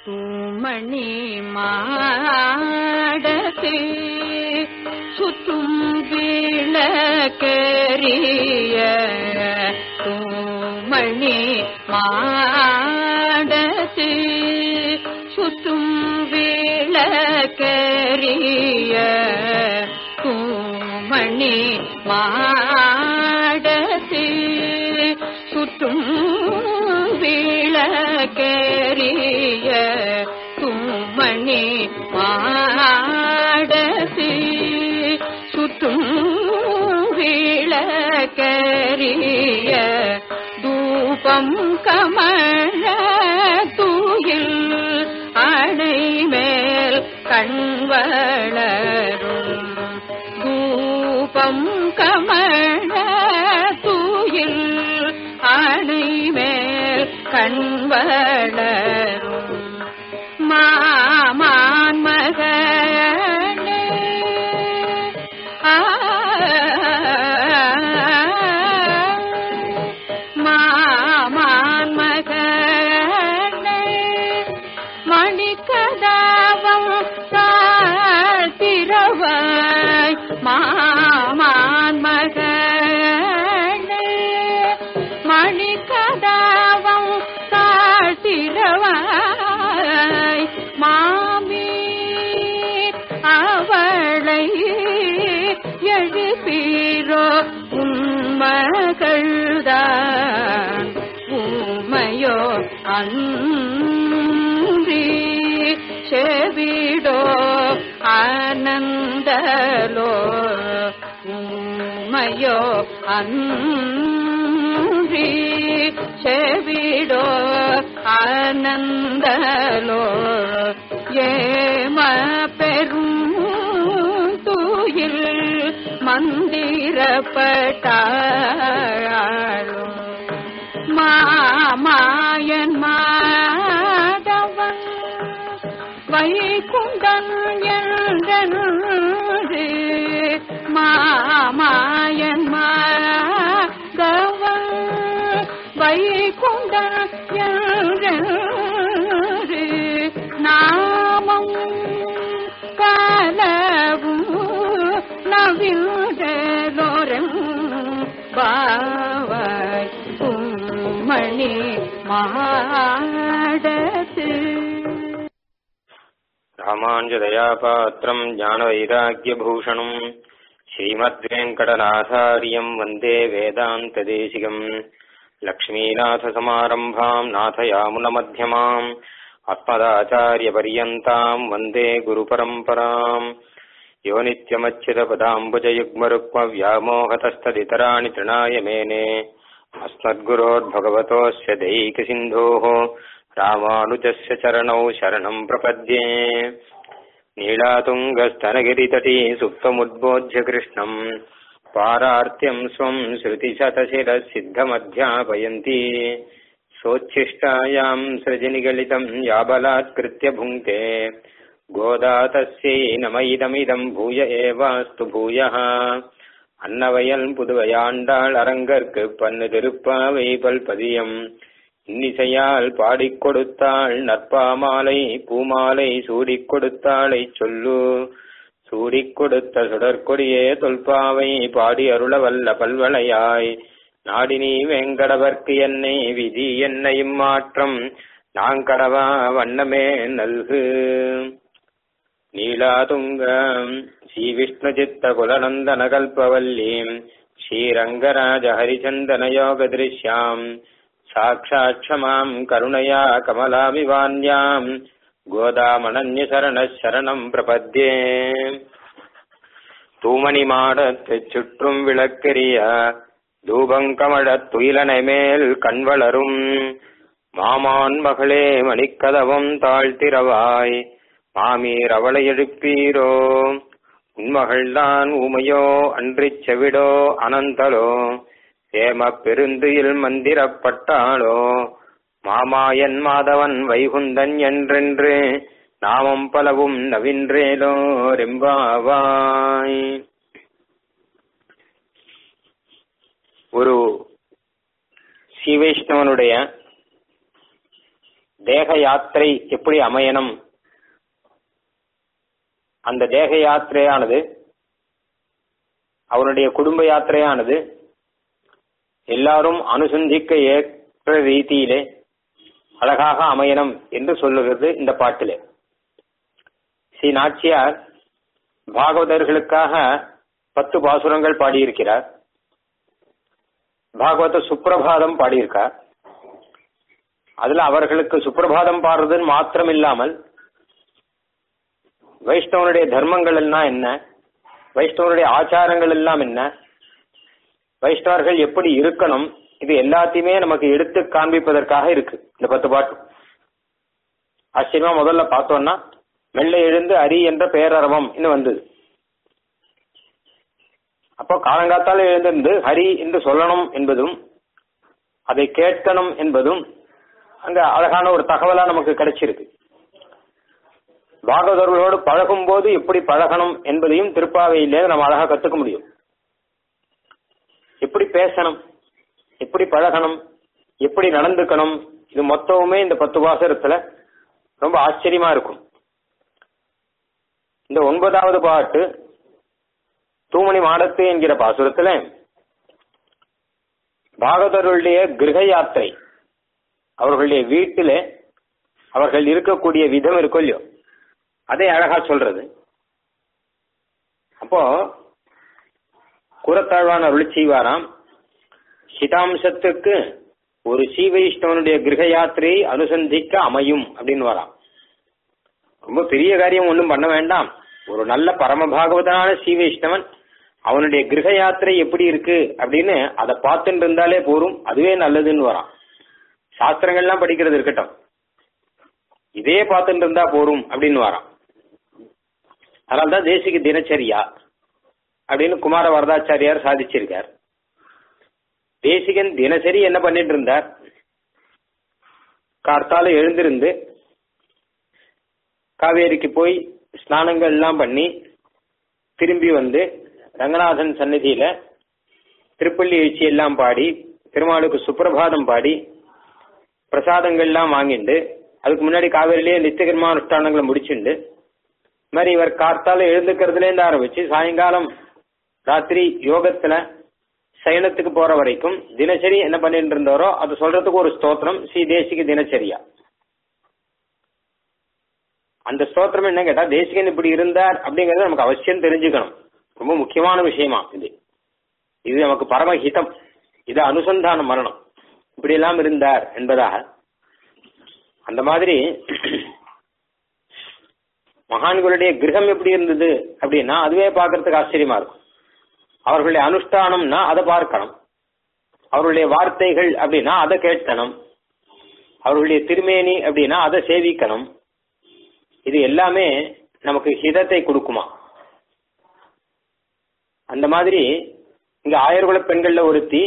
தூமணி மாடத்து சுற்றும் விளக்கரிய தூமணி மாடத்து சுற்றும் விளக்கரிய தூமணி மாடத்து சுற்றும் விளக்கரிய தூமணி மாடத்து சுற்றும் விளக்கரிய தூபம் கமழ தூயில் அணை மேல் கண்வளரும் தூபம் கமழ தூயில் அணை மேல் கண்வளரும் மாமான் மகனே ஆ மாமான் மகனே மணிக்கதாவம் தாழ்த்திரவாய் மாமான் மகனே மணிக்கதாவம் தாழ்த்திரவாய் மாமீர் அவளை எழுப்பீரோ உண்மகள்தான் உமையோ அன்றி செவிடோ ஆனந்தலோ உமையோ அன்றி செவிடோ ஆனந்தலோ ஏம பெரும் தூயில் மந்திரப்பட்டாளும் மாமாயன் மாதவன் வைகுண்டன் என்றனு மாமாயன் மாதவன் வைகுண்டன் என்றனு நாமம் காலவும் நவிழ்தலோரம் பாவாய் மணி மாடத்து ராமாஞ்சதயாபாத்திரம் ஞானவைராக்கியபூஷணம் ஸ்ரீமத்வேங்கடநாதாரியம் வந்தே வேதாந்ததேசிகம் லக்ஷ்மீநாதசமாரம்பாம் நாथयामुनमध्यमाम् अस्मदाचार्यपर्यन्ताम् वन्दे गुरुपरम्पराम् यो नित्यमच्युतपदाम्बुजयुग्मरुक्मव्यामोहतस्तदितराणि तृणाय मेने अस्मद्गुरोर्भगवतोऽस्य दैकसिन्धोः रामानुजस्य चरणौ शरणम् प्रपद्ये नीलातुङ्गस्तनगिरितटी सुप्तमुद्बोध्य कृष्णम् पारार्त्यम् स्वम् श्रुतिशतशिरः सिद्धमध्यापयन्ती सोच्छिष्टायाम् सृजनिगलितम् याबलात्कृत्य भुङ्क्ते गोदा तस्यै नम इदमिदम् भूय एवास्तु भूयः அன்னவயல் புதுவையாண்டாள் அரங்கற்கு பன்னு திருப்பாவை பல்பதியம் இன்னிசையால் பாடிக் கொடுத்தாள் நற்பாமாலை பூமாலை சூடிக் கொடுத்தாளை சொல்லு சூடிக் கொடுத்த சுடற்கொடியே தொல்பாவை பாடி அருள வல்ல பல்வளையாய் நாடினி வேங்கடவர்க்கு என்னை விதி என்னையும் மாற்றம் நாங்கடவா வண்ணமே நல்கு நீலாதுங்க ஸ்ரீவிஷ்ணுசித்த குலநந்தனகல்பவல்லீம் ஸ்ரீரங்கராஜ ஹரிச்சந்தன யோக திருஷ்யாம் சாட்சாட்சமாம் கருணையா கமலாமிவான்யாம் கோதாமணன்யசரண சரணம் பிரபத்யே தூமணி மாடத்தைச் சுற்றும் விளக்கெரிய தூபங்கமழத் துயிலனை மேல் கண்வளரும் மாமான் மகளே மணிக்கதவம் தாழ்த்திரவாய் மாமீர் அவளை எழுப்பீரோ உன்மகள்தான் ஊமையோ அன்றிச் செவிடோ அனந்தலோ ஏமப் பெருந்துயில் மந்திரப்பட்டாளோ மாமாயன் மாதவன் வைகுந்தன் என்றென்று நாமம் பலவும் நவின்றேலோ ரெம்பாவாய் ஒரு ஸ்ரீவைஷ்ணவனுடைய தேக யாத்திரை எப்படி அமையணும் அந்த தேக யாத்திரையானது அவருடைய குடும்ப யாத்திரையானது எல்லாரும் அனுசந்திக்க ஏற்ற ரீதியிலே அழகாக அமையணும் என்று சொல்லுகிறது இந்த பாட்டிலே ஸ்ரீ நாச்சியார் பாகவதர்களுக்காக பத்து பாசுரங்கள் பாடியிருக்கிறார் பாகவத சுப்பிரபாதம் பாடியிருக்கார் அதுல அவர்களுக்கு சுப்பிரபாதம் பாடுறதுன்னு மாத்திரம் இல்லாமல் வைஷ்ணவனுடைய தர்மங்கள் எல்லாம் என்ன வைஷ்ணவனுடைய ஆச்சாரங்கள் எல்லாம் என்ன வைஷ்ணவர்கள் எப்படி இருக்கணும் இது எல்லாத்தையுமே நமக்கு எடுத்து காண்பிப்பதற்காக இருக்கு இந்த பத்து பாட்டு ஆச்சரியமா முதல்ல பார்த்தோம்னா மெல்ல எழுந்து அரி என்ற பேரரவம் இன்னும் வந்தது அப்போ காலங்காத்தால் எழுந்திருந்து ஹரி என்று சொல்லணும் என்பதும் அதை கேட்கணும் என்பதும் அங்க அழகான ஒரு தகவலா நமக்கு கிடைச்சிருக்கு பாகவதர்களோடு பழகும் போது எப்படி பழகணும் என்பதையும் திருப்பாவையிலே நம்ம அழகா கத்துக்க முடியும் எப்படி பேசணும் எப்படி பழகணும் எப்படி நடந்துக்கணும் இது மொத்தமுமே இந்த பத்து வாசகத்துல ரொம்ப ஆச்சரியமா இருக்கும் இந்த ஒன்பதாவது பாட்டு தூமணி மாடத்து என்கிற பாசுரத்துல பாகவதருடைய கிரக யாத்திரை அவர்களுடைய வீட்டிலே அவர்கள் இருக்கக்கூடிய விதம் இருக்கும் இல்லையோ அதை அழகா சொல்றது அப்போ குரத்தாழ்வான் அருள் செய்வாராம் சிதாம்சத்துக்கு ஒரு சீவைஷ்ணவனுடைய கிரக யாத்திரையை அனுசந்திக்க அமையும் அப்படின்னு வராம் ரொம்ப பெரிய காரியம் ஒன்றும் பண்ண வேண்டாம் ஒரு நல்ல பரமபாகவதனான சீவைஷ்ணவன் அவனுடைய கிரக யாத்திரை எப்படி இருக்கு அப்படின்னு அதை பார்த்துட்டு இருந்தாலே போரும் அதுவே நல்லதுன்னு வரான் சாஸ்திரங்கள்லாம் படிக்கிறது இருக்கட்டும் இதே பார்த்துட்டு இருந்தா போரும் அப்படின்னு வரான் அதனால்தான் தேசிக தினச்சரியா அப்படின்னு குமார வரதாச்சாரியார் சாதிச்சிருக்கார் தேசிகன் தினசரி என்ன பண்ணிட்டு இருந்தார் கார்த்தால எழுந்திருந்து காவேரிக்கு போய் ஸ்நானங்கள் எல்லாம் பண்ணி திரும்பி வந்து ரங்கநாதன் சன்னதியில திருப்பள்ளி எழுச்சி எல்லாம் பாடி திருமாலுக்கு சுப்பிரபாதம் பாடி பிரசாதங்கள் எல்லாம் வாங்கிண்டு அதுக்கு முன்னாடி காவேரிலேயே நித்தியகர்மானுஷ்டானங்களை முடிச்சுண்டு இது மாதிரி இவர் கார்த்தால எழுந்துக்கிறதுலேருந்து ஆரம்பிச்சு சாயங்காலம் ராத்திரி யோகத்துல சயனத்துக்கு போற வரைக்கும் தினசரி என்ன பண்ணிட்டு இருந்தாரோ அது சொல்றதுக்கு ஒரு ஸ்தோத்திரம் ஸ்ரீ தேசிக தினச்சரியா அந்த ஸ்தோத்திரம் என்ன கேட்டா தேசிகன் இப்படி இருந்தார் அப்படிங்கறது நமக்கு அவசியம் தெரிஞ்சுக்கணும் ரொம்ப முக்கியமான விஷயமா இது இது நமக்கு பரமஹிதம் இது அனுசந்தானம் மரணம் இப்படி எல்லாம் இருந்தார் என்பதாக அந்த மாதிரி மகான்களுடைய கிரகம் எப்படி இருந்தது அப்படின்னா அதுவே பார்க்கறதுக்கு ஆச்சரியமா இருக்கும் அவர்களுடைய அனுஷ்டானம்னா அதை பார்க்கணும் அவர்களுடைய வார்த்தைகள் அப்படின்னா அதை கேட்கணும் அவர்களுடைய திருமேனி அப்படின்னா அதை சேவிக்கணும் இது எல்லாமே நமக்கு ஹிதத்தை கொடுக்குமா அந்த மாதிரி இங்க ஆயர்குல பெண்கள்ல ஒருத்தி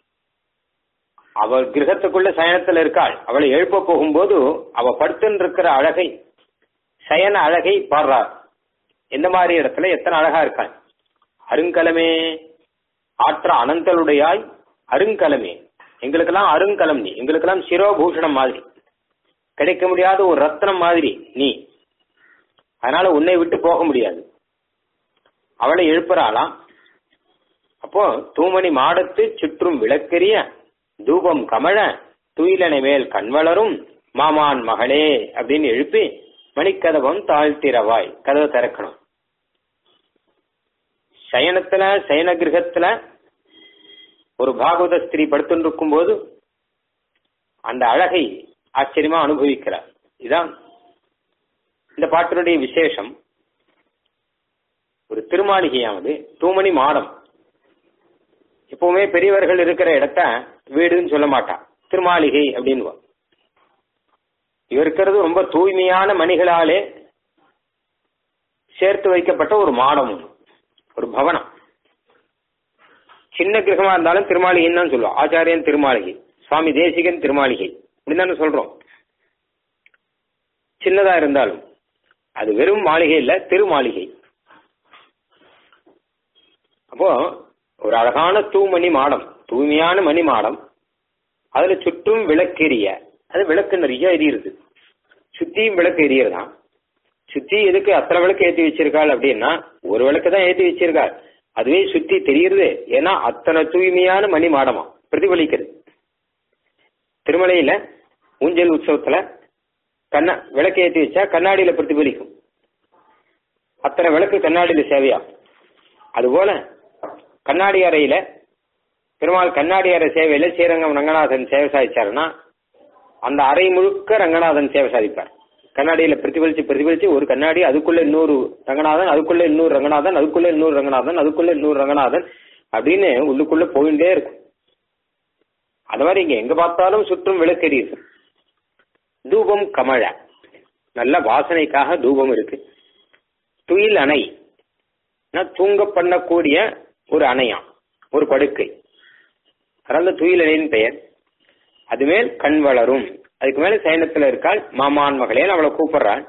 அவள் கிரகத்துக்குள்ள சயனத்துல இருக்காள் அவளை எழுப்ப போகும்போது அவ படுத்துன்னு இருக்கிற அழகை சயன அழகை பாடுறார் எந்த மாதிரி இடத்துல எத்தனை அழகா இருக்காள் அருங்கலமே ஆற்ற அனந்தலுடையாய் அருங்கலமே எங்களுக்கெல்லாம் அருங்கலம் நீ எங்களுக்கெல்லாம் சிரோபூஷணம் மாதிரி கிடைக்க முடியாத ஒரு ரத்னம் மாதிரி நீ அதனால உன்னை விட்டு போக முடியாது அவளை எழுப்புறாளாம் அப்போ தூமணி மாடத்து சுற்றும் விளக்கெரிய தூபம் கமழ துயிலனை மேல் கண்வளரும் மாமான் மகளே அப்படின்னு எழுப்பி மணிக்கதவம் தாழ்த்திரவாய் கதவை திறக்கணும் சயனத்துல சயன கிரகத்துல ஒரு பாகவத ஸ்திரீ படுத்துட்டு இருக்கும் போது அந்த அழகை ஆச்சரியமா அனுபவிக்கிறார் இதுதான் இந்த பாட்டினுடைய விசேஷம் ஒரு திருமாளிகையானது தூமணி மாடம் எப்பவுமே பெரியவர்கள் இருக்கிற இடத்த வீடுன்னு சொல்ல மாட்டான் திருமாளிகை அப்படின்னு இவர் இருக்கிறது ரொம்ப தூய்மையான மணிகளாலே சேர்த்து வைக்கப்பட்ட ஒரு மாடம் ஒன்று ஒரு பவனம் சின்ன கிரகமா இருந்தாலும் திருமாளிகைன்னு தான் சொல்லுவோம் ஆச்சாரியன் திருமாளிகை சுவாமி தேசிகன் திருமாளிகை அப்படின்னு தானே சொல்றோம் சின்னதா இருந்தாலும் அது வெறும் மாளிகை இல்ல திருமாளிகை அப்போ ஒரு அழகான தூமணி மாடம் தூய்மையான மணி மாடம் அதுல சுற்றும் விளக்கெரிய அது விளக்கு நிறைய எரியுது சுத்தியும் விளக்கு எரியறதான் சுத்தி எதுக்கு அத்தனை விளக்கு ஏத்தி வச்சிருக்காள் அப்படின்னா ஒரு விளக்கு தான் ஏத்தி வச்சிருக்காள் அதுவே சுத்தி தெரியுது ஏன்னா அத்தனை தூய்மையான மணி மாடமா பிரதிபலிக்கிறது திருமலையில ஊஞ்சல் உற்சவத்துல கண்ண விளக்கு ஏத்தி வச்சா கண்ணாடியில பிரதிபலிக்கும் அத்தனை விளக்கு கண்ணாடியில சேவையா அதுபோல கண்ணாடி அறையில பெருமாள் கண்ணாடி அறை சேவையில ஸ்ரீரங்கம் ரங்கநாதன் சேவை சாதிச்சாருன்னா அந்த அறை முழுக்க ரங்கநாதன் சேவை சாதிப்பார் கண்ணாடியில பிரதிபலிச்சு பிரதிபலிச்சு ஒரு கண்ணாடி அதுக்குள்ள இன்னொரு ரங்கநாதன் அதுக்குள்ள இன்னொரு ரங்கநாதன் அதுக்குள்ள இன்னொரு ரங்கநாதன் அதுக்குள்ள இன்னொரு ரங்கநாதன் அப்படின்னு உள்ளுக்குள்ள போயிட்டே இருக்கும் அது மாதிரி இங்க எங்க பார்த்தாலும் சுற்றும் விளக்கெரியுது தூபம் கமழ நல்ல வாசனைக்காக தூபம் இருக்கு துயில் அணை தூங்க பண்ணக்கூடிய ஒரு அணையாம் ஒரு படுக்கை அதனால துயில் அணையின் பெயர் அதுமேல் கண் வளரும் அதுக்கு மேல சயனத்துல இருக்காள் மாமான் மகளேன்னு அவளை கூப்பிடுறாள்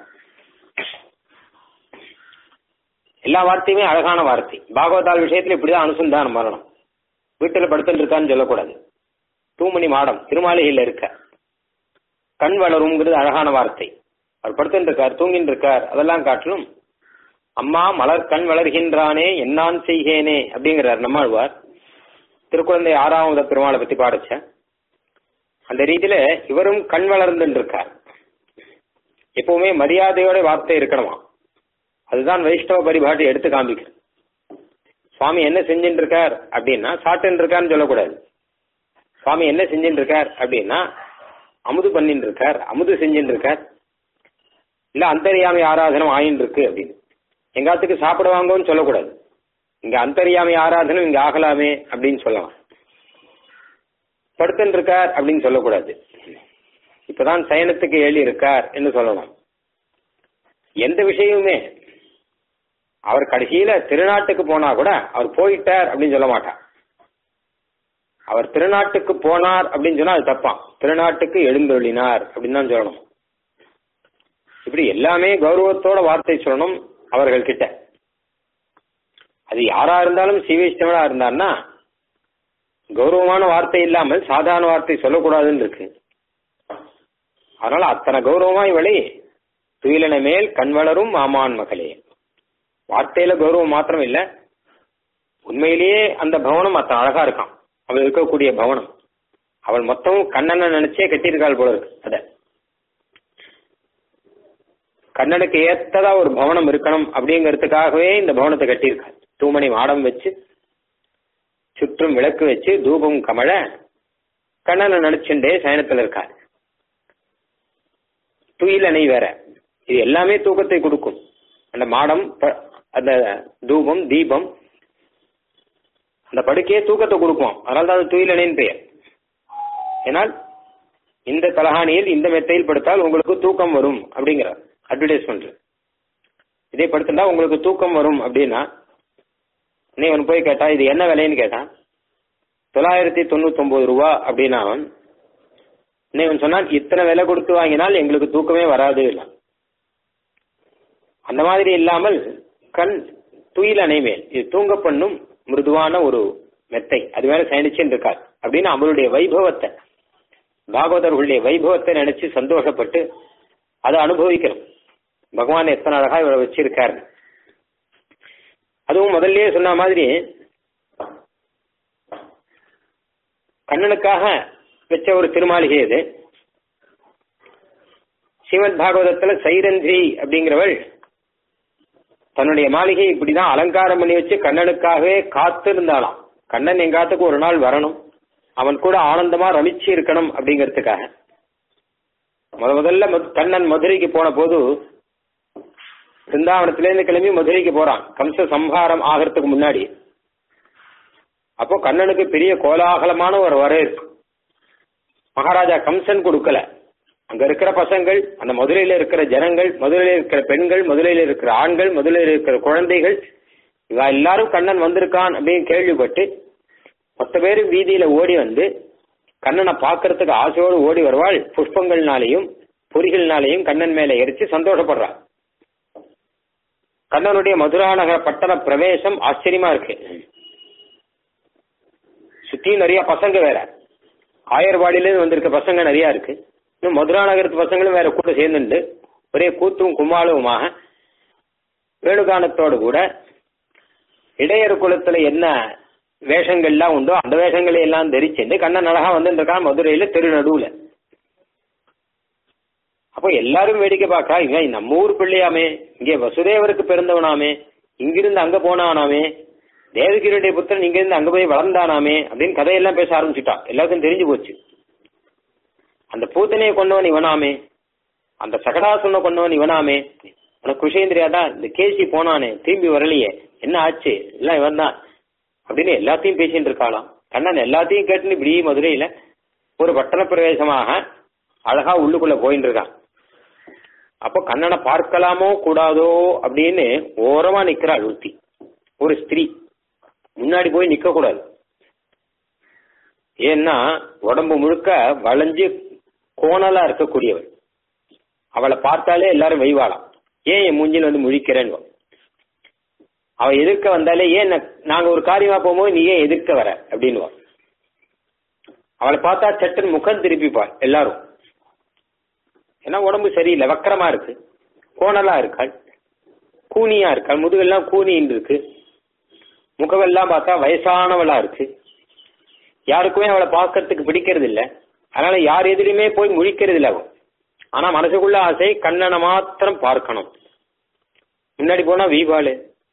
எல்லா வார்த்தையுமே அழகான வார்த்தை பாகவதால் விஷயத்துல இப்படிதான் அனுசந்தானம் வரணும் வீட்டுல படுத்துட்டு இருக்கான்னு சொல்லக்கூடாது தூமணி மாடம் திருமாளிகையில இருக்க கண் வளரும்ங்கிறது அழகான வார்த்தை அவர் படுத்துட்டு இருக்கார் தூங்கிட்டு இருக்கார் அதெல்லாம் காட்டிலும் அம்மா மலர் கண் வளர்கின்றானே என்னான் செய்கேனே அப்படிங்கிறார் நம்மாழ்வார் திருக்குழந்தை ஆறாவது பெருமாளை பத்தி பாடிச்ச அந்த ரீதியில இவரும் கண் வளர்ந்துட்டு இருக்கார் எப்பவுமே மரியாதையோட வார்த்தை இருக்கணுமா அதுதான் வைஷ்ணவ பரிபாட்டி எடுத்து காமிக்கிறது சுவாமி என்ன செஞ்சுட்டு இருக்கார் அப்படின்னா சாட்டுன்னு இருக்காருன்னு சொல்லக்கூடாது சுவாமி என்ன செஞ்சுட்டு இருக்கார் அப்படின்னா அமுது பண்ணிட்டு இருக்கார் அமுது செஞ்சுட்டு இருக்கார் இல்ல அந்தரியாமை ஆராதனம் ஆயின்னு இருக்கு அப்படின்னு எங்காத்துக்கு சாப்பிட வாங்கன்னு சொல்லக்கூடாது இங்க அந்தரியாமை ஆராதனம் இங்க ஆகலாமே அப்படின்னு சொல்லலாம் படுத்துன்னு இருக்கார் அப்படின்னு சொல்லக்கூடாது இப்பதான் சயனத்துக்கு ஏழி இருக்கார் என்று சொல்லலாம் எந்த விஷயமுமே அவர் கடைசியில திருநாட்டுக்கு போனா கூட அவர் போயிட்டார் அப்படின்னு சொல்ல மாட்டார் அவர் திருநாட்டுக்கு போனார் அப்படின்னு சொன்னா அது தப்பான் திருநாட்டுக்கு எழுந்தொழினார் அப்படின்னு தான் சொல்லணும் இப்படி எல்லாமே கௌரவத்தோட வார்த்தை சொல்லணும் அவர்கள் கிட்ட அது யாரா இருந்தாலும் சீவைஷ்ணவனா இருந்தார்னா கௌரவமான வார்த்தை இல்லாமல் சாதாரண வார்த்தை சொல்லக்கூடாதுன்னு இருக்கு அதனால அத்தனை கௌரவமா இவளை துயிலன மேல் கண் வளரும் மாமான் மகளே வார்த்தையில கௌரவம் மாத்திரம் இல்ல உண்மையிலேயே அந்த பவனம் அத்தனை அழகா இருக்கான் அவள் இருக்கக்கூடிய பவனம் அவள் மொத்தமும் கண்ணனை நினைச்சே கட்டியிருக்காள் போல இருக்கு அத கண்ணனுக்கு ஏத்ததா ஒரு பவனம் இருக்கணும் அப்படிங்கறதுக்காகவே இந்த பவனத்தை கட்டியிருக்காள் தூமணி மாடம் வச்சு சுற்றும் விளக்கு வச்சு தூபம் கமழ கண்ணனை நினைச்சுட்டே சயனத்துல இருக்காள் துயில் அணை வேற இது எல்லாமே தூக்கத்தை கொடுக்கும் அந்த மாடம் அந்த தூபம் தீபம் அந்த படுக்கையே தூக்கத்தை கொடுக்கும் அதனால தான் அது துயில் அணைன்னு பெயர் ஏனால் இந்த தலகாணியில் இந்த மெத்தையில் படுத்தால் உங்களுக்கு தூக்கம் வரும் அப்படிங்கிறார் அட்வர்டைஸ்மெண்ட் இதே படுத்துட்டா உங்களுக்கு தூக்கம் வரும் அப்படின்னா நீ அவன் போய் கேட்டா இது என்ன விலைன்னு கேட்டான் தொள்ளாயிரத்தி தொண்ணூத்தி ஒன்பது ரூபா அப்படின்னா அவன் நீ அவன் சொன்னான் இத்தனை விலை கொடுத்து வாங்கினால் எங்களுக்கு தூக்கமே வராது அந்த மாதிரி இல்லாமல் கண் துயில் அணைமேல் இது தூங்க பண்ணும் மிருதுவான ஒரு மெத்தை அது மேல சயனிச்சுன்னு இருக்கார் அப்படின்னு அவருடைய வைபவத்தை பாகவதர்களுடைய வைபவத்தை நினைச்சு சந்தோஷப்பட்டு அதை அனுபவிக்கணும் பகவான் எத்தனை அழகா இவரை வச்சிருக்காரு அதுவும் முதல்லயே சொன்ன மாதிரி கண்ணனுக்காக வச்ச ஒரு திருமாளிகை இது ஸ்ரீமத் பாகவதத்துல சைரந்திரி அப்படிங்கிறவள் தன்னுடைய மாளிகை இப்படிதான் அலங்காரம் பண்ணி வச்சு கண்ணனுக்காகவே காத்து இருந்தாலாம் கண்ணன் எங்காத்துக்கு ஒரு நாள் வரணும் அவன் கூட ஆனந்தமா ரமிச்சு இருக்கணும் அப்படிங்கிறதுக்காக முத முதல்ல கண்ணன் மதுரைக்கு போன போது பிருந்தாவனத்திலேருந்து கிளம்பி மதுரைக்கு போறான் கம்ச சம்ஹாரம் ஆகிறதுக்கு முன்னாடி அப்போ கண்ணனுக்கு பெரிய கோலாகலமான ஒரு வரவேற்பு மகாராஜா கம்சன் கொடுக்கல அங்க இருக்கிற பசங்கள் அந்த மதுரையில இருக்கிற ஜனங்கள் மதுரையில இருக்கிற பெண்கள் மதுரையில இருக்கிற ஆண்கள் மதுரையில இருக்கிற குழந்தைகள் இவ எல்லாரும் கண்ணன் வந்திருக்கான் அப்படின்னு கேள்விப்பட்டு மொத்த பேரும் வீதியில ஓடி வந்து கண்ணனை பார்க்கறதுக்கு ஆசையோடு ஓடி வருவாள் புஷ்பங்கள்னாலையும் பொறிகள்னாலையும் கண்ணன் மேல எரிச்சு சந்தோஷப்படுறாள் கண்ணனுடைய மதுராநகர பட்டண பிரவேசம் ஆச்சரியமா இருக்கு சுத்தியும் நிறைய பசங்க வேற ஆயர்வாடியில இருந்து வந்திருக்க பசங்க நிறைய இருக்கு இன்னும் மதுரா நகரத்து பசங்களும் வேற கூட சேர்ந்துண்டு ஒரே கூத்தும் கும்மாளவுமாக வேணுகானத்தோடு கூட இடையர் குலத்துல என்ன வேஷங்கள்லாம் உண்டோ அந்த வேஷங்களை எல்லாம் தரிச்சுண்டு கண்ணன் அழகா வந்துட்டு இருக்கான் மதுரையில தெரு நடுவுல அப்போ எல்லாரும் வேடிக்கை பார்க்கா இவன் நம்ம ஊர் பிள்ளையாமே இங்கே வசுதேவருக்கு பிறந்தவனாமே இங்கிருந்து அங்க போனானாமே தேவகிரியுடைய புத்திரன் இங்கிருந்து அங்க போய் வளர்ந்தானாமே அப்படின்னு கதையெல்லாம் பேச ஆரம்பிச்சுட்டான் எல்லாருக்கும் தெரிஞ்சு போச்சு அந்த பூத்தனையை கொண்டவன் இவனாமே அந்த சகடாசுனை கொண்டவன் இவனாமே உனக்கு விஷயம் தெரியாதா இந்த கேசி போனானே திரும்பி வரலையே என்ன ஆச்சு எல்லாம் இவன் தான் அப்படின்னு எல்லாத்தையும் பேசிட்டு இருக்காளாம் கண்ணன் எல்லாத்தையும் கேட்டுன்னு இப்படி மதுரையில ஒரு பட்டண பிரவேசமாக அழகா உள்ளுக்குள்ள போயின்னு இருக்கான் அப்போ கண்ணனை பார்க்கலாமோ கூடாதோ அப்படின்னு ஓரமா நிக்கிறாள் ஒருத்தி ஒரு ஸ்திரீ முன்னாடி போய் நிக்க கூடாது ஏன்னா உடம்பு முழுக்க வளைஞ்சு கோணலா இருக்கக்கூடியவள் அவளை பார்த்தாலே எல்லாரும் வைவாளாம் ஏன் என் மூஞ்சில் வந்து முழிக்கிறேன்னு அவ எதிர்க்க வந்தாலே ஏன் நா- நாங்க ஒரு காரியமா போகும்போது நீ ஏன் எதிர்க்க வர அப்படின்னு அவளை பார்த்தா சட்டுன்னு முகம் திருப்பிப்பாள் எல்லாரும் ஏன்னா உடம்பு சரியில்லை வக்கரமா இருக்கு கோணலா இருக்காள் கூனியா இருக்காள் முதுகெல்லாம் கூனின்னு இருக்கு முகவெல்லாம் பார்த்தா வயசானவளா இருக்கு யாருக்குமே அவளை பார்க்கறதுக்கு பிடிக்கிறது இல்ல அதனால யார் எதிரியுமே போய் முழிக்கிறது இல்ல அவன் ஆனா மனசுக்குள்ள ஆசை கண்ணனை மாத்திரம் பார்க்கணும் முன்னாடி போனா வீபாலு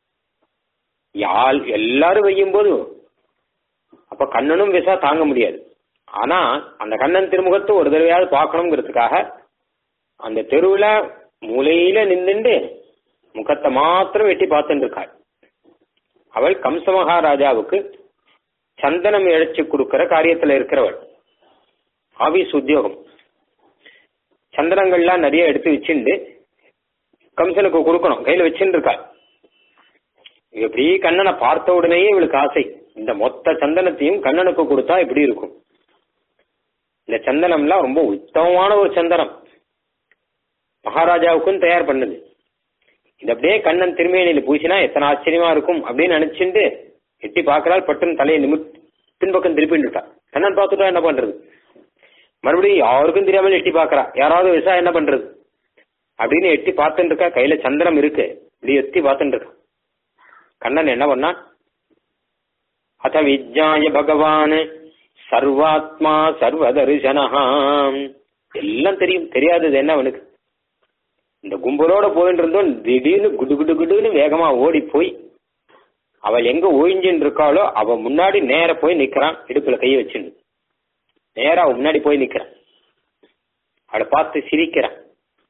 யாழ் எல்லாரும் வையும் போது அப்ப கண்ணனும் விசா தாங்க முடியாது ஆனா அந்த கண்ணன் திருமுகத்தை ஒரு தடவையாவது பார்க்கணுங்கிறதுக்காக அந்த தெருவுல மூலையில நின்னுண்டு முகத்தை மாத்திரம் வெட்டி பார்த்துட்டு இருக்காள் அவள் கம்ச மகாராஜாவுக்கு சந்தனம் இழைச்சு கொடுக்கிற காரியத்துல இருக்கிறவள் ஆபீஸ் உத்தியோகம் சந்தனங்கள்லாம் நிறைய எடுத்து வச்சுண்டு கம்சனுக்கு கொடுக்கணும் கையில வச்சுட்டு இருக்காள் இப்படி கண்ணனை பார்த்த உடனேயே இவளுக்கு ஆசை இந்த மொத்த சந்தனத்தையும் கண்ணனுக்கு கொடுத்தா இப்படி இருக்கும் இந்த சந்தனம்லாம் ரொம்ப உத்தமமான ஒரு சந்தனம் மகாராஜாவுக்கும் தயார் பண்ணுது இது அப்படியே கண்ணன் திருமேனியில பூசினா எத்தனை ஆச்சரியமா இருக்கும் அப்படின்னு நினைச்சுட்டு எட்டி பார்க்கறாள் பட்டுன்னு தலையை நிமிட் பின்பக்கம் திருப்பிட்டு கண்ணன் பார்த்துட்டா என்ன பண்றது மறுபடியும் யாருக்கும் தெரியாமல் எட்டி பார்க்கறா யாராவது விசா என்ன பண்றது அப்படின்னு எட்டி பார்த்துட்டு இருக்கா கையில சந்திரம் இருக்கு இப்படி எட்டி பார்த்துட்டு இருக்கா கண்ணன் என்ன பண்ணான் அத விஜ்ஞாய பகவான் சர்வாத்மா சர்வதர்சனஹாம் எல்லாம் தெரியும் தெரியாதது என்ன அவனுக்கு இந்த கும்பலோட போயிட்டு இருந்தோம் திடீர்னு குடு குடு குடுன்னு வேகமா ஓடி போய் அவள் எங்க ஒழிஞ்சுன்னு இருக்காளோ அவ முன்னாடி நேர போய் நிக்கிறான் இடுப்புல கையை வச்சுன்னு நேரா அவ முன்னாடி போய் நிக்கிறான் அவளை பார்த்து சிரிக்கிறான்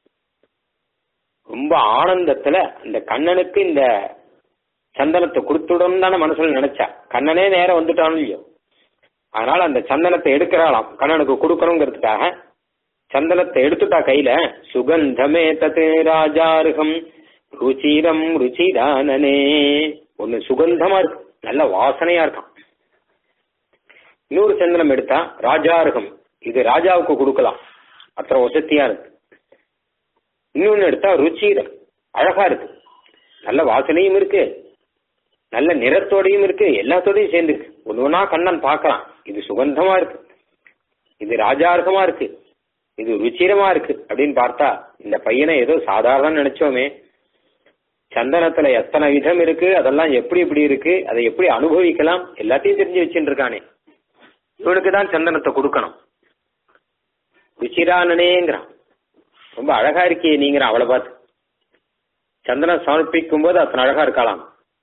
ரொம்ப ஆனந்தத்துல அந்த கண்ணனுக்கு இந்த சந்தனத்தை கொடுத்துடணும் தானே மனசுல நினைச்சா கண்ணனே நேரம் வந்துட்டானோ இல்லையோ அதனால அந்த சந்தனத்தை எடுக்கிறாளாம் கண்ணனுக்கு கொடுக்கணுங்கிறதுக்காக சந்தனத்தை எடுத்துட்டா கையில சுகந்தமே தத்து ராஜாருகம் ருச்சிரம் ருச்சிதானனே ஒண்ணு சுகந்தமா இருக்கு நல்ல வாசனையா இருக்கான் இன்னொரு சந்தனம் எடுத்தா ராஜாருகம் இது ராஜாவுக்கு கொடுக்கலாம் அத்தனை வசதியா இருக்கு இன்னொன்னு எடுத்தா ருச்சிரம் அழகா இருக்கு நல்ல வாசனையும் இருக்கு நல்ல நிறத்தோடையும் இருக்கு எல்லாத்தோடையும் சேர்ந்து இருக்கு ஒண்ணு ஒண்ணா கண்ணன் பார்க்கலாம் இது சுகந்தமா இருக்கு இது ராஜார்கமா இருக்கு இது ருச்சிரமா இருக்கு அப்படின்னு பார்த்தா இந்த பையனை ஏதோ சாதாரண நினைச்சோமே சந்தனத்துல எத்தனை விதம் இருக்கு அதெல்லாம் எப்படி எப்படி இருக்கு அதை எப்படி அனுபவிக்கலாம் எல்லாத்தையும் தெரிஞ்சு வச்சுட்டு இருக்கானே இவனுக்கு தான் சந்தனத்தை கொடுக்கணும் ருச்சிரானனேங்கிறான் ரொம்ப அழகா இருக்கே நீங்கிறான் அவளை பார்த்து சந்தனம் சமர்ப்பிக்கும் போது அத்தனை அழகா இருக்கலாம்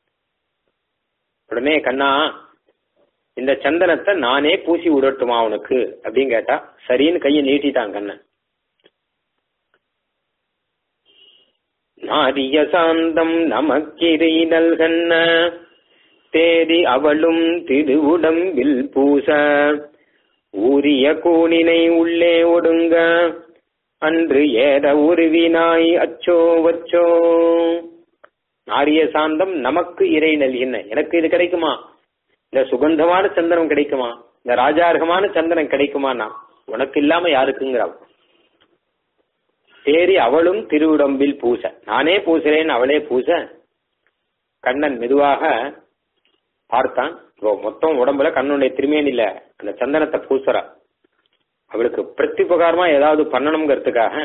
உடனே கண்ணா இந்த சந்தனத்தை நானே பூசி விடட்டுமா உனக்கு அப்படின்னு கேட்டா சரின்னு கையை நீட்டிட்டான் கண்ணன் நாரிய சாந்தம் நமக்கிரை நல்கண்ண தேதி அவளும் திருவுடம்பில் பூச ஊரிய கூனினை உள்ளே ஒடுங்க அன்று ஏற உருவினாய் அச்சோ வச்சோ நாரிய சாந்தம் நமக்கு இறை நல்கின எனக்கு இது கிடைக்குமா இந்த சுகந்தமான சந்தனம் கிடைக்குமா இந்த ராஜார்கமான சந்தனம் கிடைக்குமானா உனக்கு இல்லாம யாருக்குங்கிறான் சரி அவளும் திருவுடம்பில் பூச நானே பூசுறேன் அவளே பூச கண்ணன் மெதுவாக பார்த்தான் இப்போ மொத்தம் உடம்புல கண்ணுடைய திருமேனில அந்த சந்தனத்தை பூசுறா அவளுக்கு பிரத்யுபகாரமா ஏதாவது பண்ணணுங்கிறதுக்காக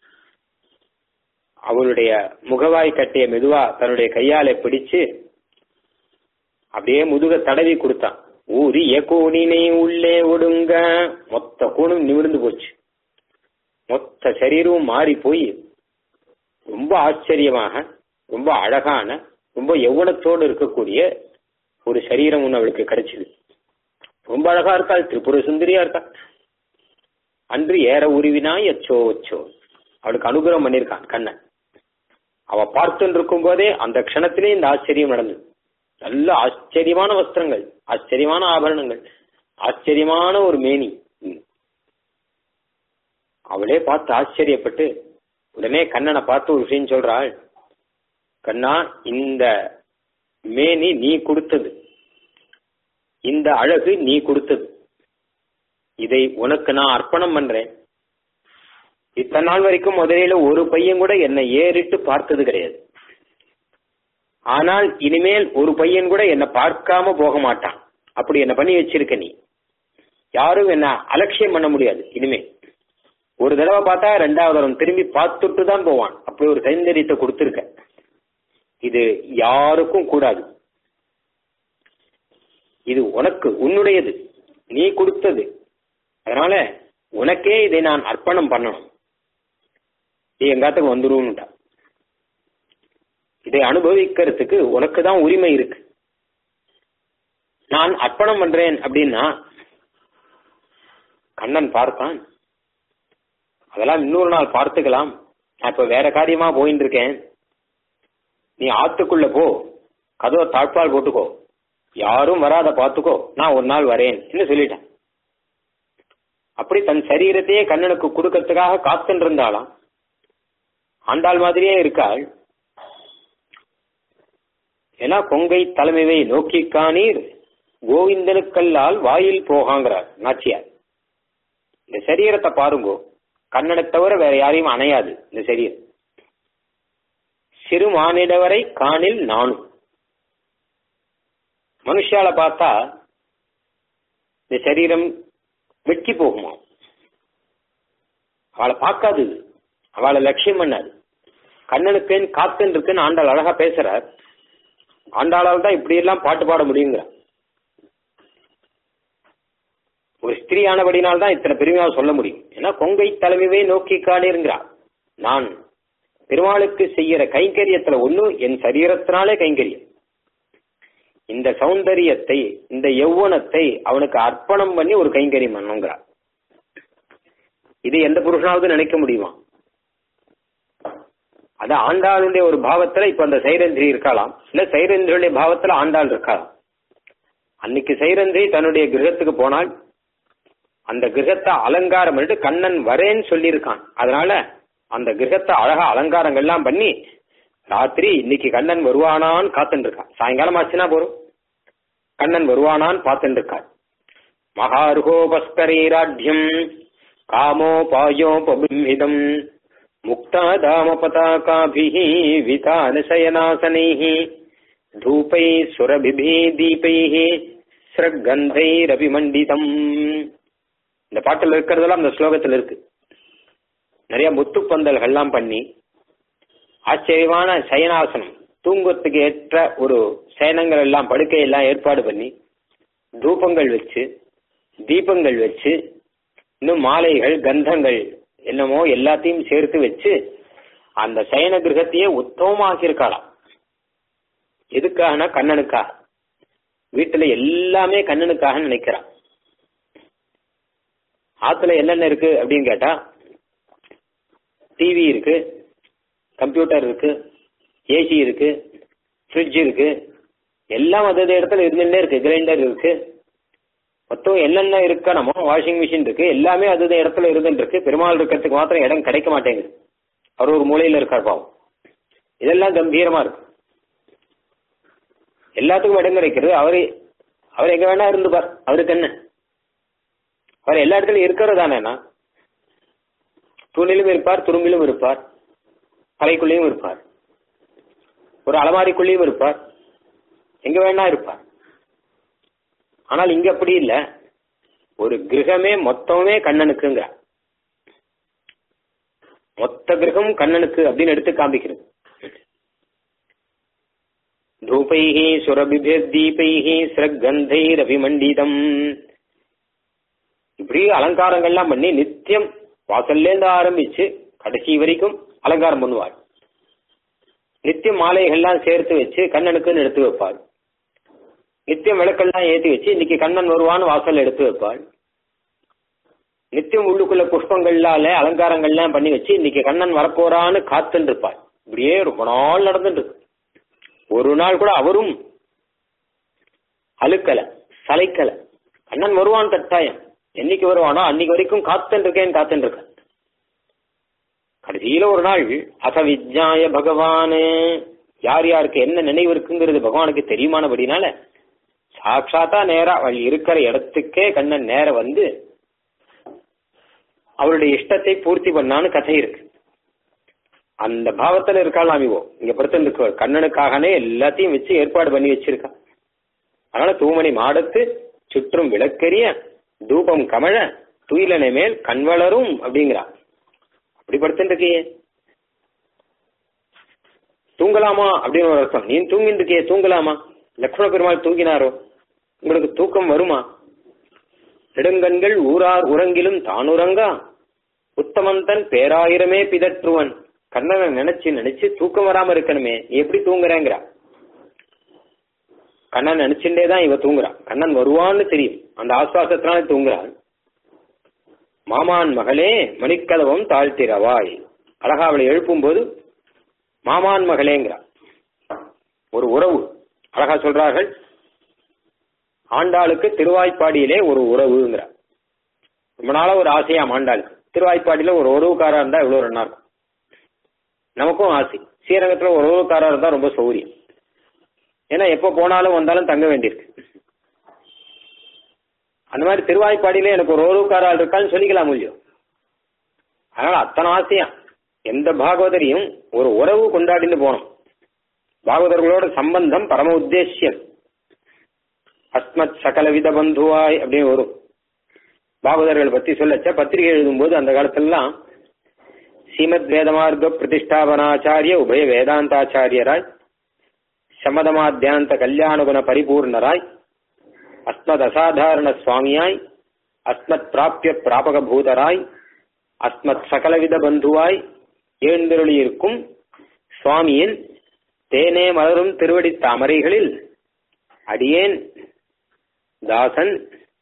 அவளுடைய முகவாய் கட்டிய மெதுவா தன்னுடைய கையால பிடிச்சு அப்படியே முதுக தடவி கொடுத்தான் ஊரிய கூனினை உள்ளே ஒடுங்க மொத்த கூணும் நிமிர்ந்து போச்சு மொத்த சரீரமும் மாறி போய் ரொம்ப ஆச்சரியமாக ரொம்ப அழகான ரொம்ப யௌவனத்தோடு இருக்கக்கூடிய ஒரு சரீரம் ஒன்று அவளுக்கு கிடைச்சது ரொம்ப அழகா இருக்காள் திரிபுர சுந்தரியா இருக்கா அன்று ஏற உருவினாய் அச்சோ அச்சோ அவளுக்கு அனுகிரகம் பண்ணியிருக்கான் கண்ணன் அவ பார்த்துட்டு இருக்கும் போதே அந்த க்ஷணத்திலே இந்த ஆச்சரியம் நடந்தது நல்ல ஆச்சரியமான வஸ்திரங்கள் ஆச்சரியமான ஆபரணங்கள் ஆச்சரியமான ஒரு மேனி ம். அவளே பார்த்து ஆச்சரியப்பட்டு உடனே கண்ணனை பார்த்து ஒரு விஷயம் சொல்றாள் கண்ணா இந்த மேனி நீ கொடுத்தது இந்த அழகு நீ கொடுத்தது இதை உனக்கு நான் அர்ப்பணம் பண்றேன் இத்தனை நாள் வரைக்கும் முதலில ஒரு பையன் கூட என்னை ஏறிட்டு பார்த்தது கிடையாது ஆனால் இனிமேல் ஒரு பையன் கூட என்னை பார்க்காம போக மாட்டான் அப்படி என்ன பண்ணி வச்சிருக்க நீ யாரும் என்ன அலட்சியம் பண்ண முடியாது இனிமே ஒரு தடவை பார்த்தா ரெண்டாவது தடவை திரும்பி பார்த்துட்டு தான் போவான் அப்படி ஒரு சைந்தரியத்தை கொடுத்துருக்க இது யாருக்கும் கூடாது இது உனக்கு உன்னுடையது நீ கொடுத்தது அதனால உனக்கே இதை நான் அர்ப்பணம் பண்ணணும் நீ எங்காத்துக்கு வந்துருவனுட்டா இதை அனுபவிக்கிறதுக்கு உனக்கு தான் உரிமை இருக்கு நான் அர்ப்பணம் பண்றேன் அப்படின்னா கண்ணன் பார்த்தான் அதெல்லாம் இன்னொரு நாள் பார்த்துக்கலாம் நான் இப்ப வேற காரியமா போயின்னு இருக்கேன் நீ ஆத்துக்குள்ள போ கதவை தாழ்பால் போட்டுக்கோ யாரும் வராத பார்த்துக்கோ நான் ஒரு நாள் வரேன் சொல்லிட்டேன் அப்படி தன் சரீரத்தையே கண்ணனுக்கு கொடுக்கறதுக்காக காத்துன்னு இருந்தாலாம் ஆண்டாள் மாதிரியே இருக்காள் ஏன்னா கொங்கை தலைமைவை நோக்கி காணீர் கோவிந்தனுக்கல்லால் வாயில் போகாங்கிறார் நாச்சியார் இந்த சரீரத்தை பாருங்கோ கண்ணனை தவிர வேற யாரையும் அணையாது இந்த சரீரம் சிறு மானிடவரை காணில் நானும் மனுஷால பார்த்தா இந்த சரீரம் வெட்டி போகுமா அவளை பார்க்காது இது. அவளை லட்சியம் பண்ணாது கண்ணனுக்கு காத்துன்னு இருக்குன்னு ஆண்டாள் அழகா பேசுறார் ஆண்டாளால் தான் இப்படி எல்லாம் பாட்டு பாட முடியுங்கிற ஒரு ஸ்திரீ ஆனபடினால் தான் இத்தனை பெருமையாக சொல்ல முடியும் ஏன்னா கொங்கை தலைமையே நோக்கி காணிருங்கிறார் நான் பெருமாளுக்கு செய்யற கைங்கரியத்துல ஒண்ணு என் சரீரத்தினாலே கைங்கரியம் இந்த சௌந்தரியத்தை இந்த யௌவனத்தை அவனுக்கு அர்ப்பணம் பண்ணி ஒரு கைங்கரியம் பண்ணுங்கிறார் இது எந்த புருஷனாவது நினைக்க முடியுமா அது ஆண்டாளுடைய ஒரு பாவத்துல இப்ப அந்த சைரந்திரி இருக்கலாம் இல்ல சைரந்திரியுடைய பாவத்துல ஆண்டாள் இருக்கலாம் அன்னைக்கு சைரந்திரி தன்னுடைய கிரகத்துக்கு போனால் அந்த கிரகத்தை அலங்காரம் பண்ணிட்டு கண்ணன் வரேன்னு சொல்லியிருக்கான் அதனால அந்த கிரகத்தை அழகா அலங்காரங்கள்லாம் பண்ணி ராத்திரி இன்னைக்கு கண்ணன் வருவானான்னு காத்துட்டு இருக்கான் சாயங்காலம் ஆச்சுன்னா போறோம் கண்ணன் வருவானான்னு பார்த்துட்டு இருக்காள் மகார்கோபஸ்கரீராட்யம் காமோபாயோபிதம் मुक्तादामपताकाभिः वितानशयनासनैः धूपैः सुरभिभिः दीपैः ஸ்ரகந்தைரபிமண்டிதம் இந்த பாட்டில் இருக்கிறதெல்லாம் அந்த ஸ்லோகத்தில் இருக்கு நிறைய முத்துப்பந்தல்கள்லாம் பண்ணி ஆச்சரியமான சயனாசனம் தூங்கத்துக்கு ஏற்ற ஒரு சயனங்கள் எல்லாம் படுக்கை எல்லாம் ஏற்பாடு பண்ணி தூபங்கள் வச்சு தீபங்கள் வச்சு இன்னும் மாலைகள் கந்தங்கள் என்னமோ எல்லாத்தையும் சேர்த்து வச்சு அந்த சயன கிரகத்தையே உத்தமமாக்கியிருக்காளாம் எதுக்காகனா கண்ணனுக்காக வீட்டுல எல்லாமே கண்ணனுக்காக நினைக்கிறான் ஆத்துல என்னென்ன இருக்கு அப்படின்னு கேட்டா டிவி இருக்கு கம்ப்யூட்டர் இருக்கு ஏசி இருக்கு ஃப்ரிட்ஜ் இருக்கு எல்லாம் அது இடத்துல இருந்துட்டே இருக்கு கிரைண்டர் இருக்கு மொத்தம் என்னென்ன இருக்கணுமோ வாஷிங் மிஷின் இருக்கு எல்லாமே அது இடத்துல இருந்துட்டு இருக்கு பெருமாள் இருக்கிறதுக்கு மாத்திரம் இடம் கிடைக்க மாட்டேங்குது அவர் ஒரு மூலையில இருக்கார் பாவம் இதெல்லாம் கம்பீரமா இருக்கு எல்லாத்துக்கும் இடம் கிடைக்கிறது அவரு அவர் எங்க வேணா இருந்துப்பார் அவருக்கு என்ன அவர் எல்லா இடத்துலயும் இருக்கிறது தானேண்ணா தூணிலும் இருப்பார் துரும்பிலும் இருப்பார் தலைக்குள்ளேயும் இருப்பார் ஒரு அலமாரிக்குள்ளேயும் இருப்பார் எங்க வேணா இருப்பார் ஆனால் இங்க அப்படி இல்ல ஒரு கிரகமே மொத்தமே கண்ணனுக்குங்க மொத்த கிரகம் கண்ணனுக்கு அப்படின்னு எடுத்து காமிக்கிறது தூபைஹி சுரபிபேதீபைஹி ஸ்ரகந்தைரபிமண்டிதம் இப்படி அலங்காரங்கள்லாம் பண்ணி நித்தியம் வாசல்லேருந்து ஆரம்பிச்சு கடைசி வரைக்கும் அலங்காரம் பண்ணுவாள் நித்தியம் மாலைகள்லாம் சேர்த்து வச்சு கண்ணனுக்குன்னு எடுத்து வைப்பாள் நித்தியம் விளக்கெல்லாம் ஏற்றி வச்சு இன்னைக்கு கண்ணன் வருவான்னு வாசல் எடுத்து வைப்பாள் நித்தியம் உள்ளுக்குள்ள புஷ்பங்கள்லால அலங்காரங்கள்லாம் பண்ணி வச்சு இன்னைக்கு கண்ணன் வரப்போறான்னு காத்துட்டு இருப்பாள் இப்படியே ரொம்ப நாள் நடந்துட்டு இருக்கு ஒரு நாள் கூட அவரும் அழுக்கல சளைக்கல கண்ணன் வருவான் கட்டாயம் என்னைக்கு வருவானோ அன்னைக்கு வரைக்கும் காத்துட்டு இருக்கேன் காத்துட்டு இருக்கேன் கடைசியில ஒரு நாள் அசவிஜாய பகவானு யார் யாருக்கு என்ன நினைவு இருக்குங்கிறது பகவானுக்கு தெரியுமானபடினால சாட்சாத்தா நேரா அவள் இருக்கிற இடத்துக்கே கண்ணன் நேர வந்து அவருடைய இஷ்டத்தை பூர்த்தி பண்ணான்னு கதை இருக்கு அந்த பாவத்துல இருக்காள் அமிவோ இங்க படுத்து கண்ணனுக்காகனே எல்லாத்தையும் வச்சு ஏற்பாடு பண்ணி வச்சிருக்கா அதனால தூமணி மாடத்து சுற்றும் விளக்கெரிய தூபம் கமழ துயிலனை மேல் கண்வளரும் அப்படிங்கிறா அப்படி படுத்துட்டு இருக்கியே தூங்கலாமா அப்படின்னு ஒரு அர்த்தம் நீ தூங்கிட்டு இருக்கியே தூங்கலாமா லக்ஷ்மண பெருமாள் தூங்கினாரோ உங்களுக்கு தூக்கம் வருமா நெடுங்கண்கள் ஊரார் உறங்கிலும் தானுறங்கா உத்தமந்தன் பேராயிரமே பிதற்றுவன் கண்ணனை நினைச்சு நினைச்சு தூக்கம் வராம இருக்கணுமே நீ எப்படி தூங்குறேங்கிறா கண்ணன் நினைச்சுட்டே தான் இவ தூங்குறா கண்ணன் வருவான்னு தெரியும் அந்த ஆஸ்வாசத்தினால தூங்குறாள் மாமான் மகளே மணிக்கதவம் தாழ்த்திரவாய் அழகா அவளை எழுப்பும் போது மாமான் மகளேங்கிறா ஒரு உறவு அழகா சொல்றார்கள் ஆண்டாளுக்கு திருவாய்ப்பாடியிலே ஒரு உறவுங்கிற ரொம்ப நாளா ஒரு ஆசையா ஆண்டாளுக்கு திருவாய்ப்பாடியில ஒரு உறவுக்காரா இருந்தா இவ்வளவு ரெண்டா இருக்கும் நமக்கும் ஆசை ஸ்ரீரங்கத்துல ஒரு உறவுக்காரா இருந்தா ரொம்ப சௌரியம் ஏன்னா எப்ப போனாலும் வந்தாலும் தங்க வேண்டியிருக்கு அந்த மாதிரி திருவாய்ப்பாடியில எனக்கு ஒரு உறவுக்காரால் இருக்கான்னு சொல்லிக்கலாம் முடியும் அதனால அத்தனை ஆசையா எந்த பாகவதரையும் ஒரு உறவு கொண்டாடிட்டு போனோம் பாகவதர்களோட சம்பந்தம் பரம உத்தேசியம் அஸ்மத் சகலவித பந்துவாய் அப்படின்னு வரும் பாகவதர்கள் பத்தி சொல்லச்ச பத்திரிகை எழுதும்போது அந்த காலத்திலலாம் ஸ்ரீமத் வேதமார்க்க பிரதிஷ்டாபனாச்சாரிய உபய வேதாந்தாச்சாரியராய் சமதமாத்தியாந்த கல்யாணகுண பரிபூர்ணராய் அஸ்மத் அசாதாரண சுவாமியாய் அஸ்மத் பிராபிய பிராபக பூதராய் அஸ்மத் சகலவித பந்துவாய் எழுந்தருளியிருக்கும் சுவாமியின் தேனே மலரும் திருவடி தாமரைகளில் அடியேன் தாசன்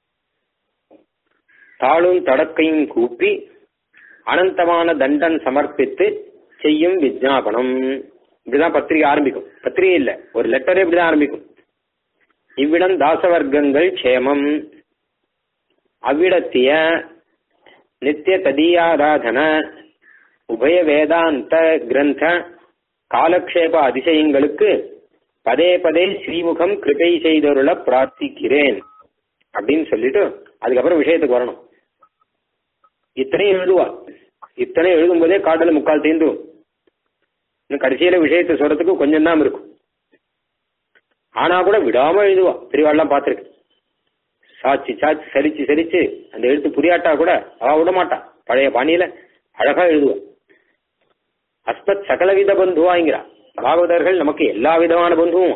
தாளும் தடக்கையும் கூப்பி அனந்தமான தண்டன் சமர்ப்பித்து செய்யும் விஜாபனம் இப்படிதான் பத்திரிகை ஆரம்பிக்கும் பத்திரிகை இல்ல ஒரு லெட்டரே இப்படிதான் ஆரம்பிக்கும் இவ்விடம் தாசவர்க்கங்கள் க்ஷேமம் அவ்விடத்திய நித்திய ததீயாராதன உபய வேதாந்த கிரந்த காலக்ஷேப அதிசயங்களுக்கு பதே பதே ஸ்ரீமுகம் கிருபை செய்தருள பிரார்த்திக்கிறேன் அப்படின்னு சொல்லிட்டு அதுக்கப்புறம் விஷயத்துக்கு வரணும் இத்தனையும் எழுதுவா இத்தனை எழுதும் போதே காட்டில் முக்கால் தீந்துரும் இன்னும் கடைசியில விஷயத்தை சொல்றதுக்கு கொஞ்சம் தான் இருக்கும் ஆனா கூட விடாம எழுதுவா பெரியவாள்லாம் பார்த்துருக்கு சாச்சி சாச்சி சரிச்சு சரிச்சு அந்த எழுத்து புரியாட்டா கூட அவ விட மாட்டா பழைய பாணியில அழகா எழுதுவா அஸ்மத் சகலவித பந்துவாங்கிறா பாகவதர்கள் நமக்கு எல்லா விதமான பந்துவும்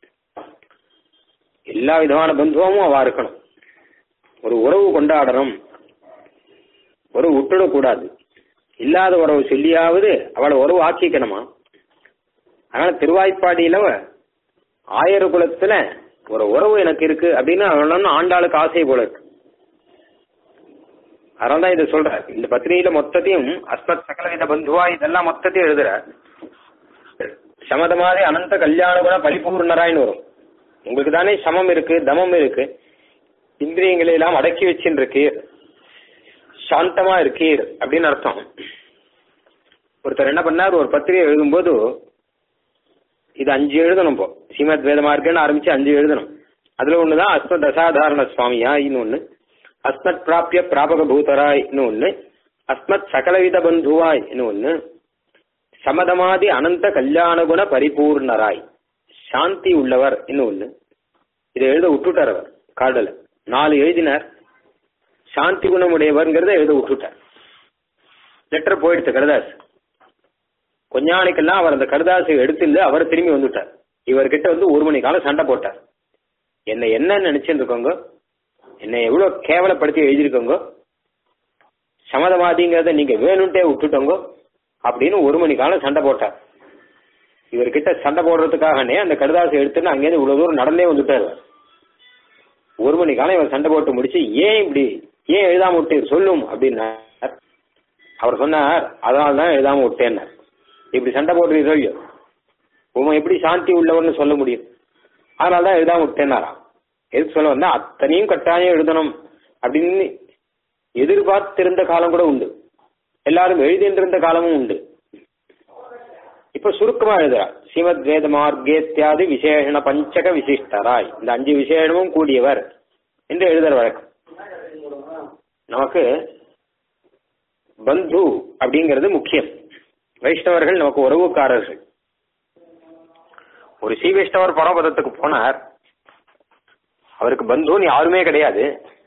எல்லா விதமான பந்துவமும் அவ இருக்கணும் ஒரு உறவு கொண்டாடணும் உறவு விட்டுடக்கூடாது இல்லாத உறவு சொல்லியாவது அவளை உறவு ஆக்கிக்கணுமா அதனால திருவாய்ப்பாடியில ஆயர் குலத்துல ஒரு உறவு எனக்கு இருக்கு அப்படின்னு அவன் ஆண்டாளுக்கு ஆசை போல இருக்கு அதனாலதான் இதை சொல்ற இந்த பத்திரிகையில மொத்தத்தையும் அஸ்மத் சகலவித பந்துவா இதெல்லாம் மொத்தத்தையும் எழுதுற சமத மாதிரி அனந்த கல்யாண குண பரிபூர்ணராயின்னு வரும் உங்களுக்கு தானே சமம் இருக்கு தமம் இருக்கு இந்திரியங்களை எல்லாம் அடக்கி வச்சுன்னு இருக்கீர் சாந்தமா இருக்கீர் அப்படின்னு அர்த்தம் ஒருத்தர் என்ன பண்ணார் ஒரு பத்திரிகை எழுதும்போது இது அஞ்சு எழுதணும் இப்போ ஸ்ரீமத் வேதமார்க்குன்னு ஆரம்பிச்சு அஞ்சு எழுதணும் அதுல ஒண்ணுதான் அஸ்மத் அசாதாரண சுவாமியா இன்னொன்னு அஸ்மத் பிராபிய பிராபக பூதராய் ஒண்ணு அஸ்மத் சகலவித பந்துவாய் ஒண்ணு சமதமாதி அனந்த கல்யாண குண பரிபூர்ணராய் சாந்தி உள்ளவர் ஒண்ணு இதை எழுத விட்டுட்டார் அவர் காடல நாலு எழுதினார் சாந்தி குணமுடையவர்ங்கிறத எழுத விட்டுட்டார் லெட்டர் போயிடுச்சு கடுதாஸ் கொஞ்ச நாளைக்கெல்லாம் அவர் அந்த கடுதாசை எடுத்து அவர் திரும்பி வந்துட்டார் இவர்கிட்ட வந்து ஒரு மணி காலம் சண்டை போட்டார் என்ன என்ன நினைச்சுட்டு இருக்கோங்க என்னை எவ்வளவு கேவலப்படுத்தி எழுதியிருக்கோங்க சமதவாதிங்கிறத நீங்க வேணும்ட்டே விட்டுட்டோங்க அப்படின்னு ஒரு மணி காலம் சண்டை போட்டார் இவர்கிட்ட சண்டை போடுறதுக்காகனே அந்த கடுதாசை எடுத்துன்னு அங்கேயிருந்து இவ்வளவு தூரம் நடந்தே வந்துட்டாரு ஒரு மணி காலம் இவர் சண்டை போட்டு முடிச்சு ஏன் இப்படி ஏன் எழுதாம விட்டு சொல்லும் அப்படின்னார் அவர் சொன்னார் அதனால தான் எழுதாம விட்டேன்னார் இப்படி சண்டை போட்டு சொல்லியோ உமா எப்படி சாந்தி உள்ளவர்னு சொல்ல முடியும் அதனால தான் எழுதாம விட்டேன்னாராம் எதுக்கு சொல்ல வந்தா அத்தனையும் கட்டாயம் எழுதணும் அப்படின்னு எதிர்பார்த்திருந்த காலம் கூட உண்டு எல்லாரும் எழுதின்றிருந்த காலமும் உண்டு இப்ப சுருக்கமா எழுதுறார் ஸ்ரீமத் வேத மார்க்கேத்தியாதி விசேஷண பஞ்சக விசிஷ்டராய் இந்த அஞ்சு விசேஷமும் கூடியவர் என்று எழுதுற வழக்கம் நமக்கு பந்து அப்படிங்கிறது முக்கியம் வைஷ்ணவர்கள் நமக்கு உறவுக்காரர்கள் ஒரு ஸ்ரீ வைஷ்ணவர் பரமபதத்துக்கு போனார் அவருக்கு பந்துன்னு யாருமே கிடையாது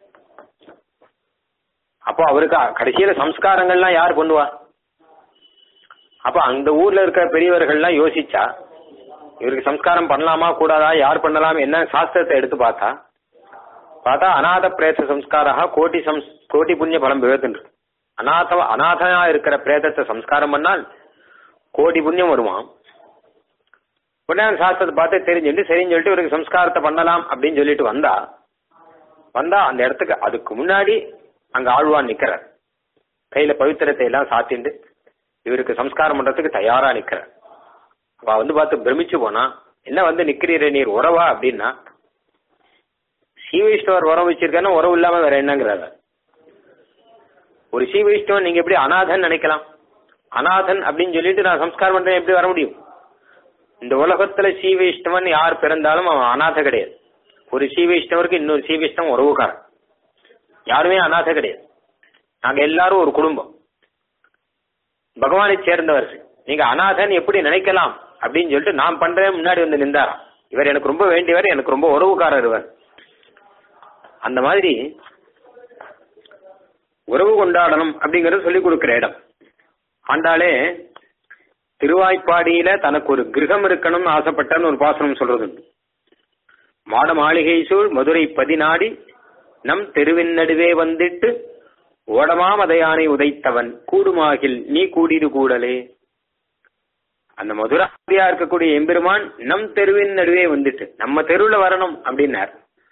அப்போ அவருக்கு கடைசியில சம்ஸ்காரங்கள்லாம் யார் பண்ணுவா அப்ப அந்த ஊர்ல இருக்கிற பெரியவர்கள்லாம் யோசிச்சா இவருக்கு சம்ஸ்காரம் பண்ணலாமா கூடாதா யார் பண்ணலாம் என்ன சாஸ்திரத்தை எடுத்து பார்த்தா பார்த்தா அநாத பிரேத சம்ஸ்காரா கோட்டி சம்ஸ் கோட்டி புண்ணிய பலம் விவேகன்று அநாத அநாதனா இருக்கிற பிரேதத்தை சம்ஸ்காரம் பண்ணால் கோடி புண்ணியம் வருவான் உடனே அந்த சாஸ்திரத்தை பார்த்து தெரிஞ்சுட்டு சரின்னு சொல்லிட்டு இவருக்கு சம்ஸ்காரத்தை பண்ணலாம் அப்படின்னு சொல்லிட்டு வந்தா வந்தா அந்த இடத்துக்கு அதுக்கு முன்னாடி அங்க ஆழ்வான் நிக்கிறார் கையில பவித்திரத்தை எல்லாம் சாத்திண்டு இவருக்கு சம்ஸ்காரம் பண்றதுக்கு தயாரா நிக்கிறார் அப்ப வந்து பார்த்து பிரமிச்சு போனா என்ன வந்து நிக்கிறீரே நீர் உறவா அப்படின்னா ஸ்ரீ வைஷ்ணவர் உறவு வச்சிருக்காருன்னா உறவு இல்லாம வேற என்னங்கிறாரு ஒரு ஸ்ரீ வைஷ்ணவன் நீங்க எப்படி அநாதன் நினைக்கலாம் அநாதன் அப்படின்னு சொல்லிட்டு நான் சம்ஸ்காரம் பண்றேன் எப்படி வர முடியும் இந்த உலகத்துல ஸ்ரீ வைஷ்ணவன் யார் பிறந்தாலும் அவன் அநாத கிடையாது ஒரு ஸ்ரீ வைஷ்ணவருக்கு இன்னொரு ஸ்ரீ வைஷ்ணவன் உறவுக்காரன் யாருமே அநாத கிடையாது நாங்க எல்லாரும் ஒரு குடும்பம் பகவானை சேர்ந்தவர்கள் நீங்க அநாதன் எப்படி நினைக்கலாம் அப்படின்னு சொல்லிட்டு நான் பண்றேன் முன்னாடி வந்து நின்றாராம் இவர் எனக்கு ரொம்ப வேண்டியவர் எனக்கு ரொம்ப உறவுக்காரர் இவர் அந்த மாதிரி உறவு கொண்டாடணும் அப்படிங்கறது சொல்லிக் கொடுக்கிற இடம் ஆண்டாலே திருவாய்ப்பாடியில தனக்கு ஒரு கிரகம் இருக்கணும்னு ஆசைப்பட்டான்னு ஒரு பாசனம் சொல்றது உண்டு மாட மாளிகை சூழ் மதுரை பதினாடி நம் தெருவின் நடுவே வந்திட்டு ஓடமாமதையானை உதைத்தவன் கூடுமாகில் நீ கூடிடு கூடலே அந்த மதுராதியா இருக்கக்கூடிய எம்பெருமான் நம் தெருவின் நடுவே வந்துட்டு நம்ம தெருவுல வரணும் அப்படின்னார்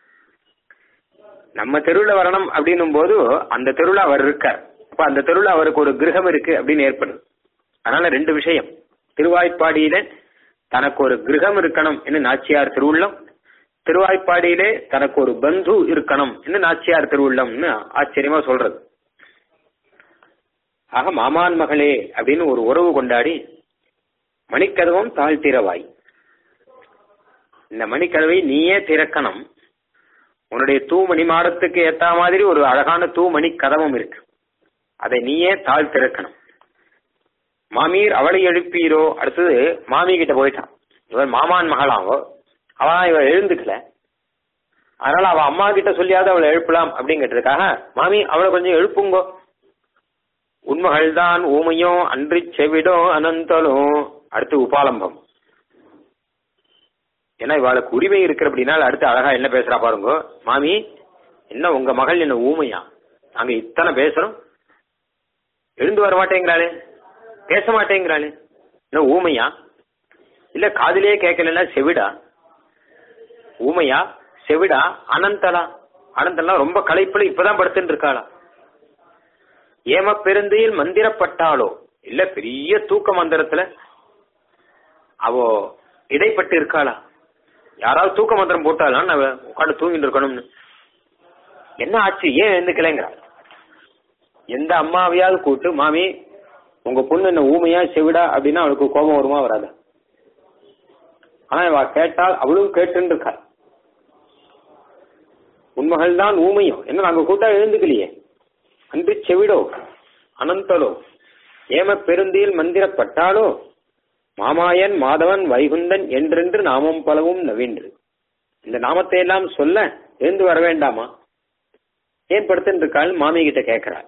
நம்ம தெருவுல வரணும் அப்படின்னும் போது அந்த தெருவுல அவர் இருக்கார் அப்ப அந்த தெருவுல அவருக்கு ஒரு கிரகம் இருக்கு அப்படின்னு ஏற்படுது அதனால ரெண்டு விஷயம் திருவாய்ப்பாடியில தனக்கு ஒரு கிரகம் இருக்கணும் என்று நாச்சியார் திருவுள்ளம் திருவாய்ப்பாடியிலே தனக்கு ஒரு பந்து இருக்கணும் என்று நாச்சியார் திருவுள்ளம்னு ஆச்சரியமா சொல்றது ஆக மாமான் மகளே அப்படின்னு ஒரு உறவு கொண்டாடி மணிக்கதவம் தாழ்த்திரவாய் இந்த மணிக்கதவை நீயே திறக்கணும் உன்னுடைய தூமணி மாடத்துக்கு ஏத்த மாதிரி ஒரு அழகான தூமணி கதவம் இருக்கு அதை நீயே தாழ் திறக்கணும் மாமீர் அவளை எழுப்பீரோ அடுத்தது மாமி கிட்ட போயிட்டான் இவன் மாமான் மகளாவோ அவன் இவன் எழுந்துக்கல அதனால அவ அம்மா கிட்ட சொல்லியாவது அவளை எழுப்பலாம் அப்படிங்கிறதுக்காக மாமி அவளை கொஞ்சம் எழுப்புங்கோ உண்மகள்தான் ஊமையோ அன்றி செவிடோ அனந்தலோ அடுத்து உபாலம்பம் ஏன்னா இவாளுக்கு உரிமை இருக்கிற அப்படின்னா அடுத்து அழகா என்ன பேசுறா பாருங்க மாமி என்ன உங்க மகள் என்ன ஊமையா நாங்க இத்தனை பேசுறோம் எழுந்து வர மாட்டேங்கிறாளே பேச மாட்டேங்கிறாளே என்ன ஊமையா இல்ல காதிலே கேட்கலன்னா செவிடா ஊமையா செவிடா அனந்தலா அனந்தலா ரொம்ப களைப்புல இப்பதான் படுத்துட்டு இருக்காளா ஏம பெருந்தையில் மந்திரப்பட்டாளோ இல்ல பெரிய தூக்க மந்திரத்துல அவ இடைப்பட்டு இருக்காளா யாராவது தூக்க மந்திரம் போட்டாலும் நான் உட்காந்து தூங்கிட்டு இருக்கணும்னு என்ன ஆச்சு ஏன் எழுந்துக்கலைங்கிறா எந்த அம்மாவையாவது கூட்டு மாமி உங்க பொண்ணு என்ன ஊமையா செவிடா அப்படின்னா அவளுக்கு கோபம் வருமா வராது ஆனா இவ கேட்டால் அவளும் கேட்டு இருக்கா உண்மகள் தான் ஊமையும் என்ன நாங்க கூட்டா எழுந்துக்கலையே அன்று செவிடோ அனந்தலோ ஏம பெருந்தியில் மந்திரப்பட்டாலோ மாமாயன் மாதவன் வைகுந்தன் என்றென்று நாமம் பலவும் நவீன்று இந்த நாமத்தை எல்லாம் சொல்ல எழுந்து வர வேண்டாமா ஏன் படுத்துன்னு இருக்காள் மாமி கிட்ட கேட்கிறாள்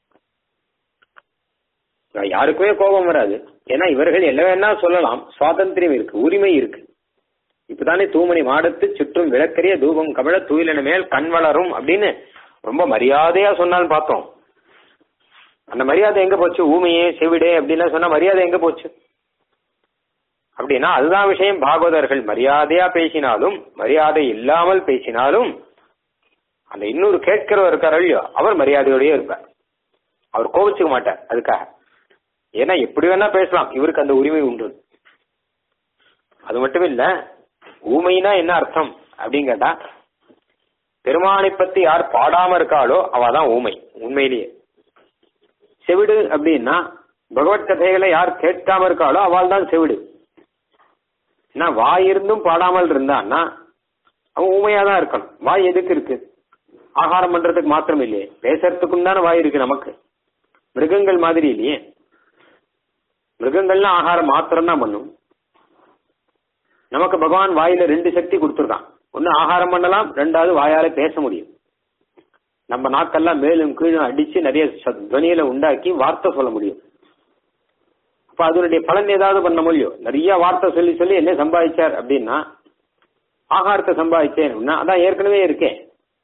யாருக்குமே கோபம் வராது ஏன்னா இவர்கள் என்ன வேணா சொல்லலாம் சுவாதந்திரம் இருக்கு உரிமை இருக்கு இப்பதானே தூமணி மாடத்து சுற்றும் விளக்கரிய தூபம் கமல தூயிலன மேல் கண் வளரும் அப்படின்னு ரொம்ப மரியாதையா சொன்னாலும் பார்த்தோம் அந்த மரியாதை எங்க போச்சு ஊமையே செவிடே அப்படின்லாம் சொன்னா மரியாதை எங்க போச்சு அப்படின்னா அதுதான் விஷயம் பாகவதர்கள் மரியாதையா பேசினாலும் மரியாதை இல்லாமல் பேசினாலும் அந்த இன்னொரு கேட்கிறவர் இருக்கார் இல்லையோ அவர் மரியாதையோடயே இருப்பார் அவர் கோவிச்சுக்க மாட்டார் அதுக்காக ஏன்னா எப்படி வேணா பேசலாம் இவருக்கு அந்த உரிமை உண்டு அது மட்டும் இல்ல ஊமைனா என்ன அர்த்தம் அப்படின்னு கேட்டா பெருமானை பத்தி யார் பாடாம இருக்காளோ அவ தான் ஊமை உண்மையிலேயே செவிடு அப்படின்னா பகவத் கதைகளை யார் கேட்காம இருக்காளோ அவள் தான் செவிடு ஏன்னா வாய் இருந்தும் பாடாமல் இருந்தான்னா அவன் ஊமையா தான் இருக்கணும் வாய் எதுக்கு இருக்கு ஆகாரம் பண்றதுக்கு மாத்திரம் இல்லையே பேசுறதுக்கும் தானே வாய் இருக்கு நமக்கு மிருகங்கள் மாதிரி இல்லையே மிருகங்கள்லாம் ஆகாரம் மாத்திரம் தான் பண்ணும் நமக்கு பகவான் வாயில ரெண்டு சக்தி கொடுத்துருக்கான் ஒன்னு ஆகாரம் பண்ணலாம் ரெண்டாவது வாயால பேச முடியும் நம்ம நாக்கெல்லாம் மேலும் கீழும் அடிச்சு நிறைய துவனியில உண்டாக்கி வார்த்தை சொல்ல முடியும் அப்ப அதனுடைய பலன் ஏதாவது பண்ண முடியும் நிறைய வார்த்தை சொல்லி சொல்லி என்ன சம்பாதிச்சார் அப்படின்னா ஆகாரத்தை சம்பாதிச்சேன் அப்படின்னா அதான் ஏற்கனவே இருக்கேன்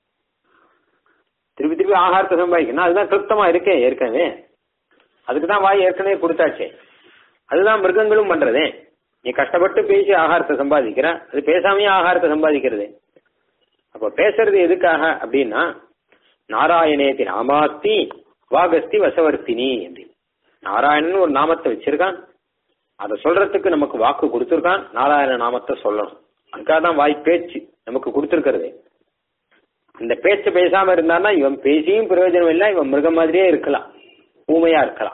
திருப்பி திருப்பி ஆகாரத்தை சம்பாதிக்கணும் அதுதான் கிருப்தமா இருக்கேன் ஏற்கனவே அதுக்கு தான் வாய் ஏற்கனவே கொடுத்தாச்சே அதுதான் மிருகங்களும் பண்றதே நீ கஷ்டப்பட்டு பேசி ஆகாரத்தை சம்பாதிக்கிற அது பேசாமையே ஆகாரத்தை சம்பாதிக்கிறது அப்ப பேசுறது எதுக்காக அப்படின்னா நாராயணேதி நாமாஸ்தி வாகஸ்தி வசவர்த்தினி அப்படின்னு நாராயணன் ஒரு நாமத்தை வச்சிருக்கான் அதை சொல்றதுக்கு நமக்கு வாக்கு கொடுத்துருக்கான் நாராயண நாமத்தை சொல்லணும் அதுக்காக தான் வாய் பேச்சு நமக்கு கொடுத்துருக்கிறது அந்த பேச்சு பேசாம இருந்தான்னா இவன் பேசியும் பிரயோஜனம் இல்லை இவன் மிருகம் மாதிரியே இருக்கலாம் ஊமையா இருக்கலாம்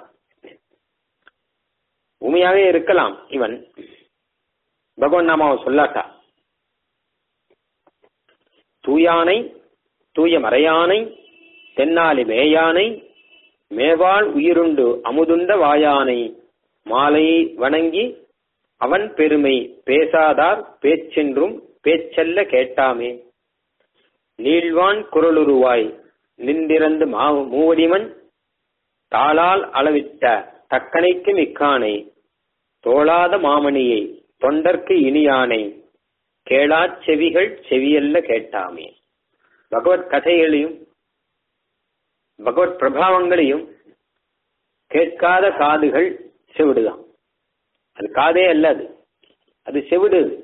ஊமையாவே இருக்கலாம் இவன் பகவான் நாமாவை சொல்லாட்டா தூயானை தூய மறையானை தென்னாலி மேயானை மேவாள் உயிருண்டு அமுதுண்ட வாயானை மாலை வணங்கி அவன் பெருமை பேசாதார் பேச்சென்றும் பேச்சல்ல கேட்டாமே நீள்வான் குரலுருவாய் நின்றிறந்து மா மூவடிமன் தாளால் அளவிட்ட தக்கனைக்கு மிக்கானை தோளாத மாமணியை தொண்டர்க்கு இனியானை கேளாச் செவிகள் செவியல்ல கேட்டாமே பகவத் கதைகளையும் பகவத் பிரபாவங்களையும் கேட்காத காதுகள் செவிடுதான் அது காதே அல்ல அது அது செவிடு அது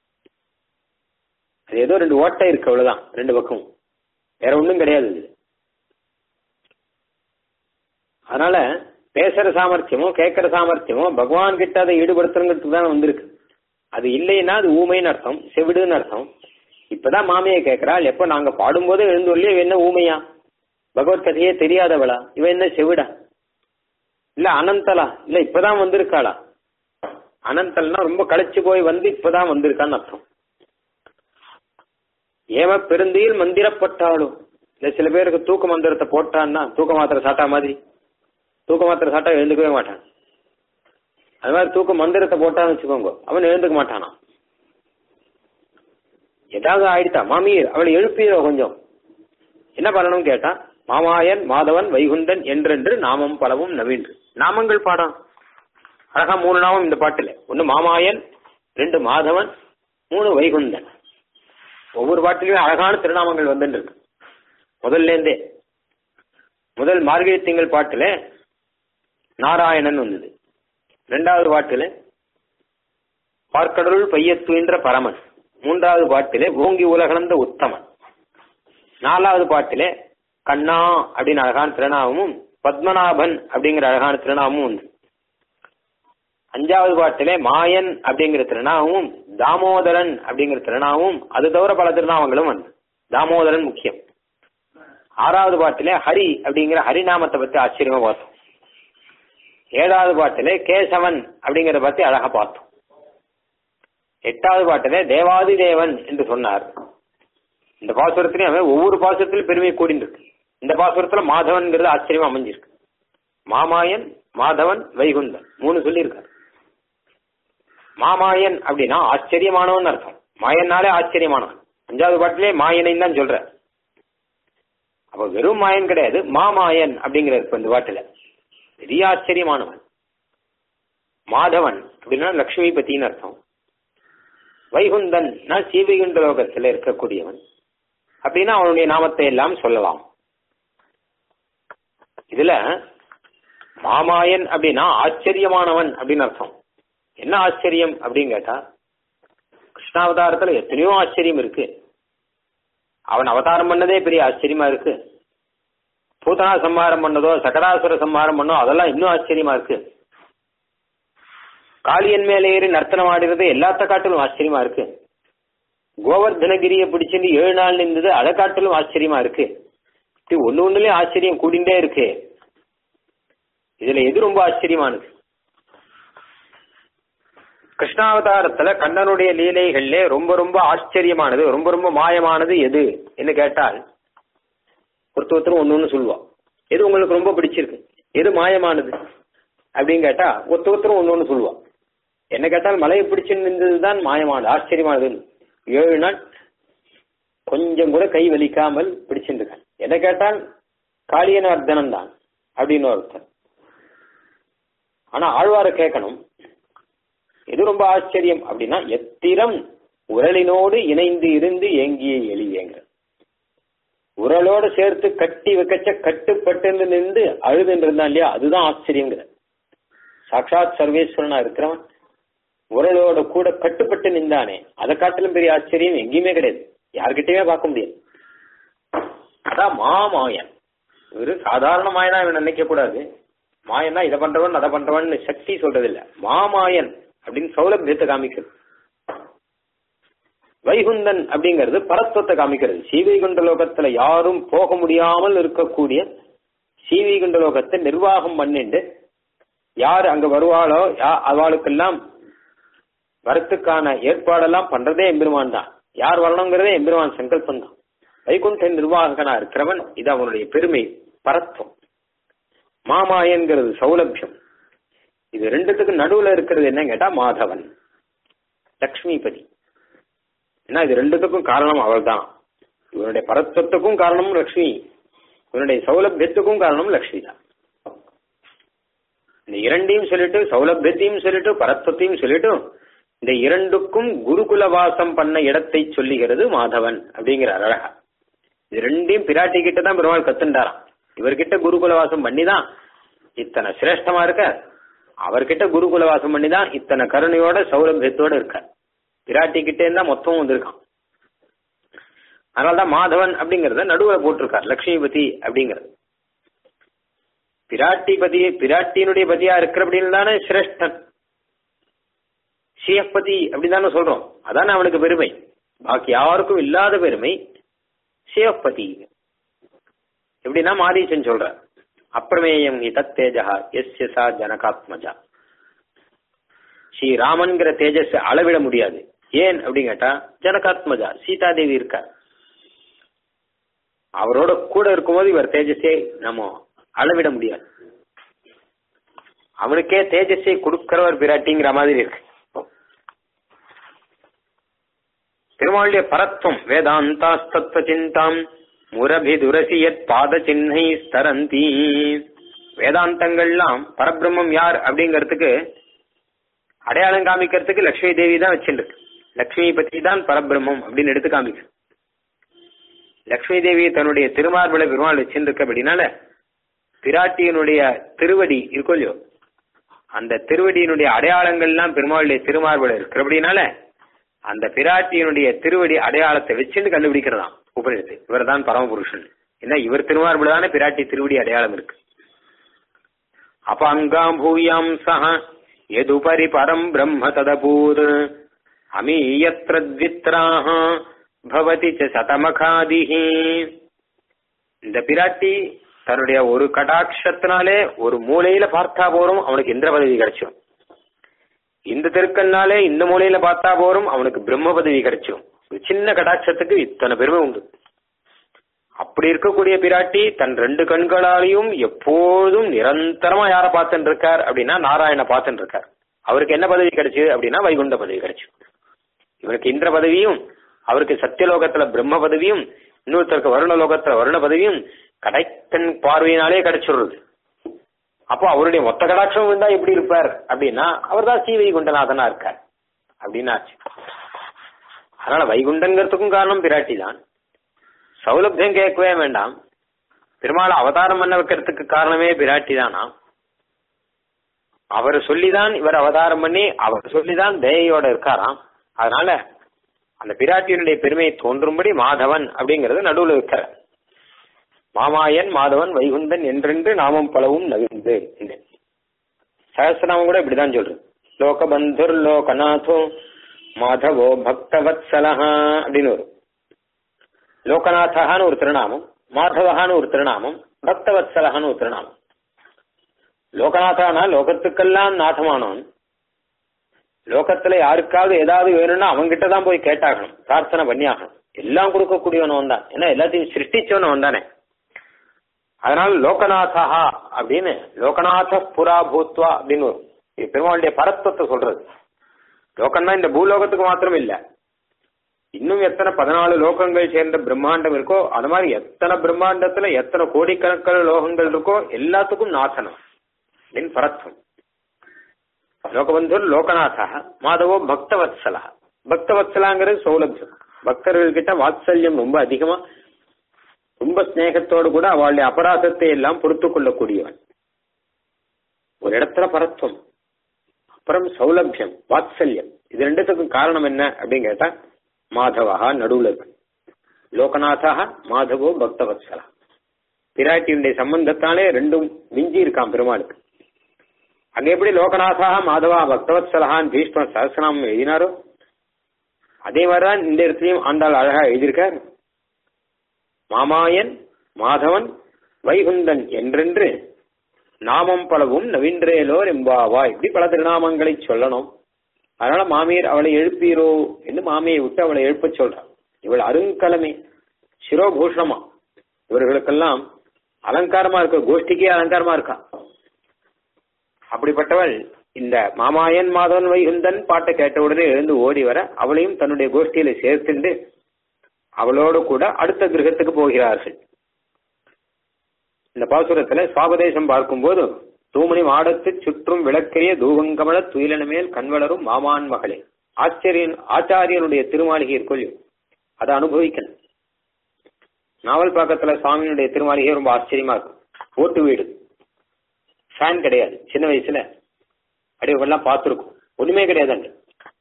அது ஏதோ ரெண்டு ஓட்டை இருக்கு அவ்வளவுதான் ரெண்டு பக்கம் வேற ஒண்ணும் கிடையாது அது அதனால பேசுற சாமர்த்தியமோ கேட்கிற சாமர்த்தியமோ பகவான் கிட்ட அதை ஈடுபடுத்துறதுக்கு தான் வந்திருக்கு அது இல்லைன்னா அது ஊமைன்னு அர்த்தம் செவிடுன்னு அர்த்தம் இப்பதான் மாமியை கேட்கிறாள் எப்ப நாங்க பாடும்போதே எழுந்துள்ளே இவ என்ன ஊமையா பகவத் கதையே தெரியாதவளா இவ என்ன செவிடா இல்ல அனந்தலா இல்ல இப்பதான் வந்திருக்காளா அனந்தல்னா ரொம்ப களைச்சு போய் வந்து இப்பதான் வந்திருக்கான்னு அர்த்தம் ஏம பெருந்தியில் மந்திரப்பட்டாலும் இல்ல சில பேருக்கு தூக்க மந்திரத்தை போட்டான்னா தூக்க மாத்திரை சாட்டா மாதிரி தூக்க மாத்திரை சாட்டா எழுந்துக்கவே மாட்டான் அது மாதிரி தூக்க மந்திரத்தை போட்டான்னு வச்சுக்கோங்க அவன் எழுந்துக்க மாட்டானா ஏதாவது ஆயிடுத்தா மாமி அவளை எழுப்பியோ கொஞ்சம் என்ன பண்ணணும் கேட்டா மாமாயன் மாதவன் வைகுந்தன் என்றென்று நாமம் பலவும் நவீன்று நாமங்கள் பாடம் அழகா மூணு நாமம் இந்த பாட்டுல ஒன்னு மாமாயன் ரெண்டு மாதவன் மூணு வைகுந்தன் ஒவ்வொரு பாட்டிலையும் அழகான திருநாமங்கள் வந்துட்டு இருக்கு முதல்ல இருந்தே முதல் மார்கழி திங்கள் பாட்டுல நாராயணன் வந்தது ரெண்டாவது பாட்டுல பார்க்கடலுள் பையத்துயின்ற பரமன் மூன்றாவது பாட்டிலே ஓங்கி உலகளந்த உத்தமன் நாலாவது பாட்டிலே கண்ணா அப்படின்னு அழகான திருநாமமும் பத்மநாபன் அப்படிங்கிற அழகான திருநாமமும் உண்டு அஞ்சாவது பாட்டிலே மாயன் அப்படிங்கிற திருநாமமும் தாமோதரன் அப்படிங்கிற திருநாமமும் அது தவிர பல திருநாமங்களும் வந்து தாமோதரன் முக்கியம் ஆறாவது பாட்டிலே ஹரி அப்படிங்கிற ஹரிநாமத்தை பத்தி ஆச்சரியமா பார்த்தோம் ஏழாவது பாட்டிலே கேசவன் அப்படிங்கறத பத்தி அழகா பார்த்தோம் எட்டாவது பாட்டிலே தேவாதி தேவன் என்று சொன்னார் இந்த பாசுரத்திலையும் அவன் ஒவ்வொரு பாசுரத்திலும் பெருமை கூடின்னு இருக்கு இந்த பாசுரத்துல மாதவன்கிறது ஆச்சரியமா அமைஞ்சிருக்கு மாமாயன் மாதவன் வைகுந்தன் மூணு சொல்லியிருக்காரு மாமாயன் அப்படின்னா ஆச்சரியமானவன் அர்த்தம் மாயன்னாலே ஆச்சரியமானவன் அஞ்சாவது பாட்டிலே மாயனை தான் சொல்ற அப்ப வெறும் மாயன் கிடையாது மாமாயன் அப்படிங்கிறது இப்ப இந்த பாட்டுல பெரிய ஆச்சரியமானவன் மாதவன் அப்படின்னா லக்ஷ்மிபதினு அர்த்தம் வைகுந்தன் சீவைகுண்ட லோகத்துல இருக்கக்கூடியவன் அப்படின்னா அவனுடைய நாமத்தை எல்லாம் சொல்லலாம் இதுல மாமாயன் அப்படின்னா ஆச்சரியமானவன் அப்படின்னு அர்த்தம் என்ன ஆச்சரியம் அப்படின்னு கேட்டா கிருஷ்ணாவதாரத்துல எத்தனையோ ஆச்சரியம் இருக்கு அவன் அவதாரம் பண்ணதே பெரிய ஆச்சரியமா இருக்கு பூதனா சம்ஹாரம் பண்ணதோ சகடாசுர சம்ஹாரம் பண்ணோ அதெல்லாம் இன்னும் ஆச்சரியமா இருக்கு காளியன் மேலே ஏறி நர்த்தனம் ஆடுறது எல்லாத்த காட்டிலும் ஆச்சரியமா இருக்கு கோவர்தனகிரியை பிடிச்சிருந்து ஏழு நாள் நின்றது அதை காட்டிலும் ஆச்சரியமா இருக்கு இப்படி ஒண்ணு ஒண்ணுலயும் ஆச்சரியம் கூடிண்டே இருக்கு இதுல எது ரொம்ப ஆச்சரியமானது கிருஷ்ணாவதாரத்துல கண்ணனுடைய லீலைகள்ல ரொம்ப ரொம்ப ஆச்சரியமானது ரொம்ப ரொம்ப மாயமானது எது என்று கேட்டால் ஒருத்த ஒருத்தரும் ஒன்னு ஒண்ணு சொல்லுவான் எது உங்களுக்கு ரொம்ப பிடிச்சிருக்கு எது மாயமானது அப்படின்னு கேட்டா ஒருத்த ஒருத்தரும் ஒன்னு ஒண்ணு சொல்லுவான் என்ன கேட்டால் மலையை பிடிச்சிருந்தது தான் மாயமானது ஆச்சரியமானது ஏழு நாள் கொஞ்சம் கூட கை வலிக்காமல் பிடிச்சிருக்கான் என்ன கேட்டால் காளியன அர்த்தனம் தான் அப்படின்னு ஒருத்தர் ஆனா ஆழ்வார கேட்கணும் எது ரொம்ப ஆச்சரியம் அப்படின்னா எத்திரம் உரலினோடு இணைந்து இருந்து ஏங்கிய எளியேங்க உரலோட சேர்த்து கட்டி வைக்கச்ச கட்டுப்பட்டு நின்று அழுதுன்னு இருந்தான் இல்லையா அதுதான் ஆச்சரியங்கிற சாட்சாத் சர்வேஸ்வரனா இருக்கிறவன் உரலோட கூட கட்டுப்பட்டு நின்றானே அதை காட்டிலும் பெரிய ஆச்சரியம் எங்கேயுமே கிடையாது யாருக்கிட்டயுமே பார்க்க முடியாது அதான் மாமாயன் ஒரு சாதாரண மாயனா இவன் நினைக்க கூடாது மாயன்னா இதை பண்றவன் அதை பண்றவன் சக்தி சொல்றது இல்ல மாமாயன் அப்படின்னு சௌலபியத்தை காமிக்கிறது வைகுந்தன் அப்படிங்கிறது பரத்வத்தை காமிக்கிறது சீவைகுண்ட லோகத்துல யாரும் போக முடியாமல் இருக்கக்கூடிய சீவைகுண்ட லோகத்தை நிர்வாகம் பண்ணிண்டு யார் அங்க வருவாளோ அவளுக்கெல்லாம் வரத்துக்கான ஏற்பாடெல்லாம் பண்றதே எம்பெருமான் தான் யார் வரணுங்கிறதே எம்பெருமான் சங்கல்பம் தான் வைகுண்ட நிர்வாகனா இருக்கிறவன் இது அவனுடைய பெருமை பரத்வம் மாமாயன்கிறது சௌலபியம் இது ரெண்டுத்துக்கு நடுவுல இருக்கிறது என்ன கேட்டா மாதவன் லக்ஷ்மிபதி ஏன்னா இது ரெண்டுத்துக்கும் காரணம் அவள் தான் இவனுடைய பரத்வத்துக்கும் காரணமும் லக்ஷ்மி இவனுடைய சௌலபியத்துக்கும் காரணம் லக்ஷ்மி தான் இந்த இரண்டையும் சொல்லிட்டு சௌலபியத்தையும் சொல்லிட்டு பரத்வத்தையும் சொல்லிட்டு இந்த இரண்டுக்கும் குருகுல வாசம் பண்ண இடத்தை சொல்லுகிறது மாதவன் அப்படிங்கிறார் அழகா இது ரெண்டையும் பிராட்டி கிட்ட தான் பெருமாள் கத்துண்டாராம் இவர்கிட்ட குருகுல வாசம் பண்ணி தான் இத்தனை சிரேஷ்டமா இருக்க அவர்கிட்ட குருகுல வாசம் பண்ணி தான் இத்தனை கருணையோட சௌலபியத்தோட இருக்க பிராட்டி கிட்டே இருந்தா மொத்தமும் வந்திருக்கான் அதனாலதான் மாதவன் அப்படிங்கறத நடுவுல போட்டிருக்கார் லட்சுமிபதி அப்படிங்கறது பிராட்டி பதி பிராட்டியினுடைய பதியா இருக்கிறபடின்னு தானே சிரேஷ்டன் சிஎஃப்பதி அப்படிதானே சொல்றோம் அதானே அவனுக்கு பெருமை பாக்கி யாருக்கும் இல்லாத பெருமை சிவப்பதி எப்படின்னா மாரீச்சன் சொல்ற அப்பிரமேயம் இதத் தேஜா எஸ் சா ஜனகாத்மஜா ஸ்ரீராமன்கிற தேஜஸ் அளவிட முடியாது ஏன் அப்படின்னு கேட்டா ஜனகாத்மஜா சீதாதேவி இருக்க அவரோட கூட இருக்கும்போது இவர் தேஜஸே நம்ம அளவிட முடியாது அவனுக்கே தேஜஸை கொடுக்கிறவர் பிராட்டிங்கிற மாதிரி இருக்கு பெருமாளுடைய பரத்வம் வேதாந்தாஸ்தத்வ சிந்தாம் முரபிதுரசி யத் பாத சின்னை ஸ்தரந்தி வேதாந்தங்கள்லாம் பரபிரம்மம் யார் அப்படிங்கறதுக்கு அடையாளம் காமிக்கிறதுக்கு லக்ஷ்மி தேவி தான் வச்சுருக்கு லக்ஷ்மி பத்தி தான் பரபிரம்மம் அப்படின்னு எடுத்து காமிக்கு லக்ஷ்மி தேவி தன்னுடைய திருமார்பளை பெருமாள் வச்சிருக்க அப்படின்னால பிராட்டியனுடைய திருவடி இருக்கோ இல்லையோ அந்த திருவடியினுடைய அடையாளங்கள்லாம் பெருமாளுடைய திருமார்பளை இருக்கிறபடினால அந்த பிராட்டியினுடைய திருவடி அடையாளத்தை வச்சுன்னு கண்டுபிடிக்கிறதாம் உபநிடத்து இவர் தான் பரமபுருஷன் ஏன்னா இவர் திருமார்புல தானே பிராட்டி திருவடி அடையாளம் இருக்கு அப்ப அங்காம் பூயாம் சஹ எதுபரி பரம் பிரம்ம ததபூர் அமீயத்ரத்வித்ராஹ பவதி ச சதமகாதிஹி இந்த பிராட்டி தன்னுடைய ஒரு கடாட்சத்தினாலே ஒரு மூலையில பார்த்தா போறோம் அவனுக்கு இந்திர பதவி கிடைச்சிடும் இந்த தெருக்கன்னாலே இந்த மூலையில பார்த்தா போறோம் அவனுக்கு பிரம்ம பதவி கிடைச்சிடும் ஒரு சின்ன கடாட்சத்துக்கு இத்தனை பெருமை உண்டு அப்படி இருக்கக்கூடிய பிராட்டி தன் ரெண்டு கண்களாலையும் எப்போதும் நிரந்தரமா யார பார்த்துட்டு இருக்கார் அப்படின்னா நாராயண பார்த்துட்டு இருக்கார் அவருக்கு என்ன பதவி கிடைச்சது அப்படின்னா வைகுண்ட பதவி கிடைச்சு இவருக்கு இந்திர பதவியும் அவருக்கு சத்தியலோகத்துல பிரம்ம பதவியும் இன்னொருத்தருக்கு வருண லோகத்துல வருண பதவியும் கடைக்கண் பார்வையினாலே கிடைச்சிடுறது அப்போ அவருடைய மொத்த கடாட்சம் இருந்தா எப்படி இருப்பார் அப்படின்னா அவர் தான் ஸ்ரீ வைகுண்டநாதனா இருக்கார் அப்படின்னு ஆச்சு அதனால வைகுண்டங்கிறதுக்கும் காரணம் பிராட்டி தான் சௌலபியம் கேட்கவே வேண்டாம் பெருமாள் அவதாரம் பண்ண வைக்கிறதுக்கு காரணமே பிராட்டி தானா அவர் சொல்லிதான் இவர் அவதாரம் பண்ணி அவர் சொல்லிதான் தயையோட இருக்காராம் அதனால அந்த பிராட்டியினுடைய பெருமையை தோன்றும்படி மாதவன் அப்படிங்கறது நடுவுல இருக்கிற மாமாயன் மாதவன் வைகுந்தன் என்றென்று நாமம் பலவும் நவிந்து சகசிரநாமம் கூட இப்படிதான் சொல்றது லோகபந்துர் லோகநாதோ மாதவோ பக்தவத்சலஹா அப்படின்னு வரும் லோகநாதகான்னு ஒரு திருநாமம் மாதவகான்னு ஒரு திருநாமம் பக்தவத்சலகான்னு ஒரு திருநாமம் லோகநாதானா லோகத்துக்கெல்லாம் நாதமானவன் லோகத்துல யாருக்காவது ஏதாவது வேணும்னா அவன்கிட்ட தான் போய் கேட்டாகணும் பிரார்த்தனை பண்ணி ஆகணும் எல்லாம் கொடுக்கக்கூடியவன் தான் ஏன்னா எல்லாத்தையும் சிருஷ்டிச்சவன் தானே அதனால லோகநாதா அப்படின்னு லோகநாத புரா பூத்வா அப்படின்னு வரும். இது பெருமாளுடைய பரத்துவத்தை சொல்றது லோகம்னா இந்த பூலோகத்துக்கு மாத்திரம் இல்ல இன்னும் எத்தனை பதினாலு லோகங்கள் சேர்ந்த பிரம்மாண்டம் இருக்கோ அது மாதிரி எத்தனை பிரம்மாண்டத்துல எத்தனை கோடிக்கணக்கான லோகங்கள் இருக்கோ எல்லாத்துக்கும் நாசனம் அப்படின்னு பரத்வம் லோகபந்தூர் லோகநாதா மாதவோ பக்தவத்சலா பக்தவத்சலாங்கிறது சௌலபியம் பக்தர்கள்கிட்ட வாத்சல்யம் ரொம்ப அதிகமா ரொம்ப ஸ்நேகத்தோடு கூட அவளுடைய அபராதத்தை எல்லாம் பொறுத்து கொள்ளக்கூடியவன் ஒரு இடத்துல பரத்வம் அப்புறம் சௌலபியம் வாத்சல்யம் இது ரெண்டுத்துக்கும் காரணம் என்ன அப்படின்னு கேட்டா மாதவா நடுவுல இருக்கு லோகநாதா மாதவோ பக்தவத்சலா பிராட்டியுடைய சம்பந்தத்தாலே ரெண்டும் மிஞ்சி இருக்கான் பெருமாளுக்கு அங்க எப்படி லோகநாதா மாதவா பக்தவத்சலஹான் பீஷ்மர் சஹசிரநாமம் எழுதினாரோ அதே மாதிரிதான் இந்த இடத்துலயும் ஆண்டாள் அழகா எழுதியிருக்கார் மாமாயன் மாதவன் வைகுந்தன் என்றென்று நாமம் பலவும் நவீன்றேலோர் எம்பாவா இப்படி பல திருநாமங்களை சொல்லணும் அதனால மாமியார் அவளை எழுப்பீரோ என்று மாமியை விட்டு அவளை எழுப்ப சொல்றான் இவள் அருங்கலமே சிரோபூஷணமா இவர்களுக்கெல்லாம் அலங்காரமா இருக்க கோஷ்டிக்கே அலங்காரமா இருக்கா அப்படிப்பட்டவள் இந்த மாமாயன் மாதவன் வைகுந்தன் பாட்டை கேட்ட உடனே எழுந்து ஓடி வர அவளையும் தன்னுடைய கோஷ்டியில சேர்த்துண்டு அவளோடு கூட அடுத்த கிரகத்துக்கு போகிறார்கள் இந்த பாசுரத்துல சுவாபதேசம் பார்க்கும்போது தூமணி மாடத்து சுற்றும் விளக்கரிய தூவங்கமல துயிலன மேல் கண்வளரும் மாமான் மகளே ஆச்சரியன் ஆச்சாரியனுடைய திருமாளிகை இருக்கொள்ளும் அதை அனுபவிக்கணும் நாவல் பக்கத்துல சுவாமியினுடைய திருமாளிகை ரொம்ப ஆச்சரியமா இருக்கும் ஓட்டு வீடு ஃபேன் கிடையாது சின்ன வயசுல அப்படியெல்லாம் பார்த்துருக்கும் ஒண்ணுமே கிடையாது அங்க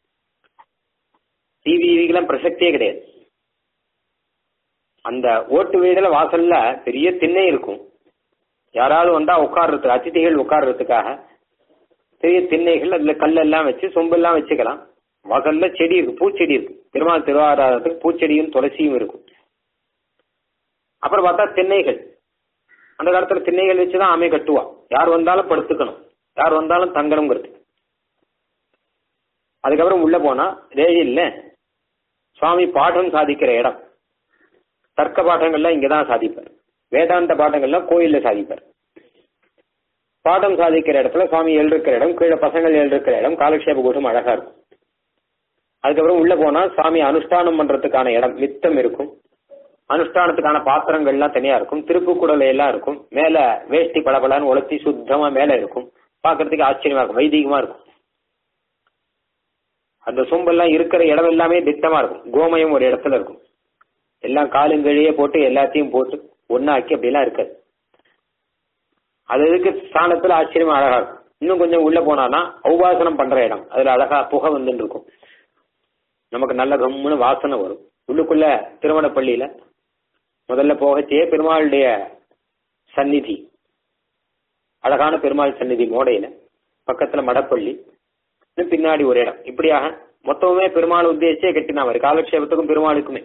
டிவி எல்லாம் பிரசக்தியே கிடையாது அந்த ஓட்டு வீடுல வாசல்ல பெரிய திண்ணை இருக்கும் யாராவது வந்தா உட்கார்றதுக்கு அதிதிகள் உட்கார்றதுக்காக பெரிய திண்ணைகள் அதுல கல்லெல்லாம் வச்சு சொம்பெல்லாம் வச்சுக்கலாம் வாசல்ல செடி இருக்கு பூச்செடி இருக்கு பெருமாள் திருவாராதத்துக்கு பூச்செடியும் துளசியும் இருக்கும் அப்புறம் பார்த்தா திண்ணைகள் அந்த காலத்துல திண்ணைகள் வச்சுதான் ஆமை கட்டுவா யார் வந்தாலும் படுத்துக்கணும் யார் வந்தாலும் தங்கணுங்கிறது அதுக்கப்புறம் உள்ள போனா ரேஜில்ல சுவாமி பாடம் சாதிக்கிற இடம் தர்க்க பாடங்கள்லாம் இங்கதான் சாதிப்பார் வேதாந்த பாடங்கள்லாம் கோயில்ல சாதிப்பார் பாடம் சாதிக்கிற இடத்துல சுவாமி எழுதிருக்கிற இடம் கீழே பசங்கள் எழுதிருக்கிற இடம் காலக்ஷேப கூட்டம் அழகா இருக்கும் அதுக்கப்புறம் உள்ள போனா சுவாமி அனுஷ்டானம் பண்றதுக்கான இடம் மித்தம் இருக்கும் அனுஷ்டானத்துக்கான பாத்திரங்கள்லாம் தனியா இருக்கும் திருப்புக்குடலை எல்லாம் இருக்கும் மேல வேஷ்டி பளபளன்னு உலர்த்தி சுத்தமா மேல இருக்கும் பாக்குறதுக்கு ஆச்சரியமா இருக்கும் வைதிகமா இருக்கும் அந்த சொம்பெல்லாம் இருக்கிற இடம் எல்லாமே திட்டமா இருக்கும் கோமயம் ஒரு இடத்துல இருக்கும் எல்லாம் காலுங்கழியே போட்டு எல்லாத்தையும் போட்டு ஒன்னாக்கி அப்படிலாம் இருக்காது அது இதுக்கு ஸ்தானத்துல ஆச்சரியமா அழகா இருக்கும் இன்னும் கொஞ்சம் உள்ள போனானா ஔபாசனம் பண்ற இடம் அதுல அழகா புகை வந்துட்டு இருக்கும் நமக்கு நல்ல கம்முன்னு வாசனை வரும் உள்ளுக்குள்ள திருமணப்பள்ளியில முதல்ல போகச்சே பெருமாளுடைய சந்நிதி அழகான பெருமாள் சந்நிதி மோடையில பக்கத்துல மடப்பள்ளி இன்னும் பின்னாடி ஒரு இடம் இப்படியாக மொத்தமே பெருமாள் உத்தேசிச்சே கட்டினா அவர் காலக்ஷேபத்துக்கும் பெருமாளுக்குமே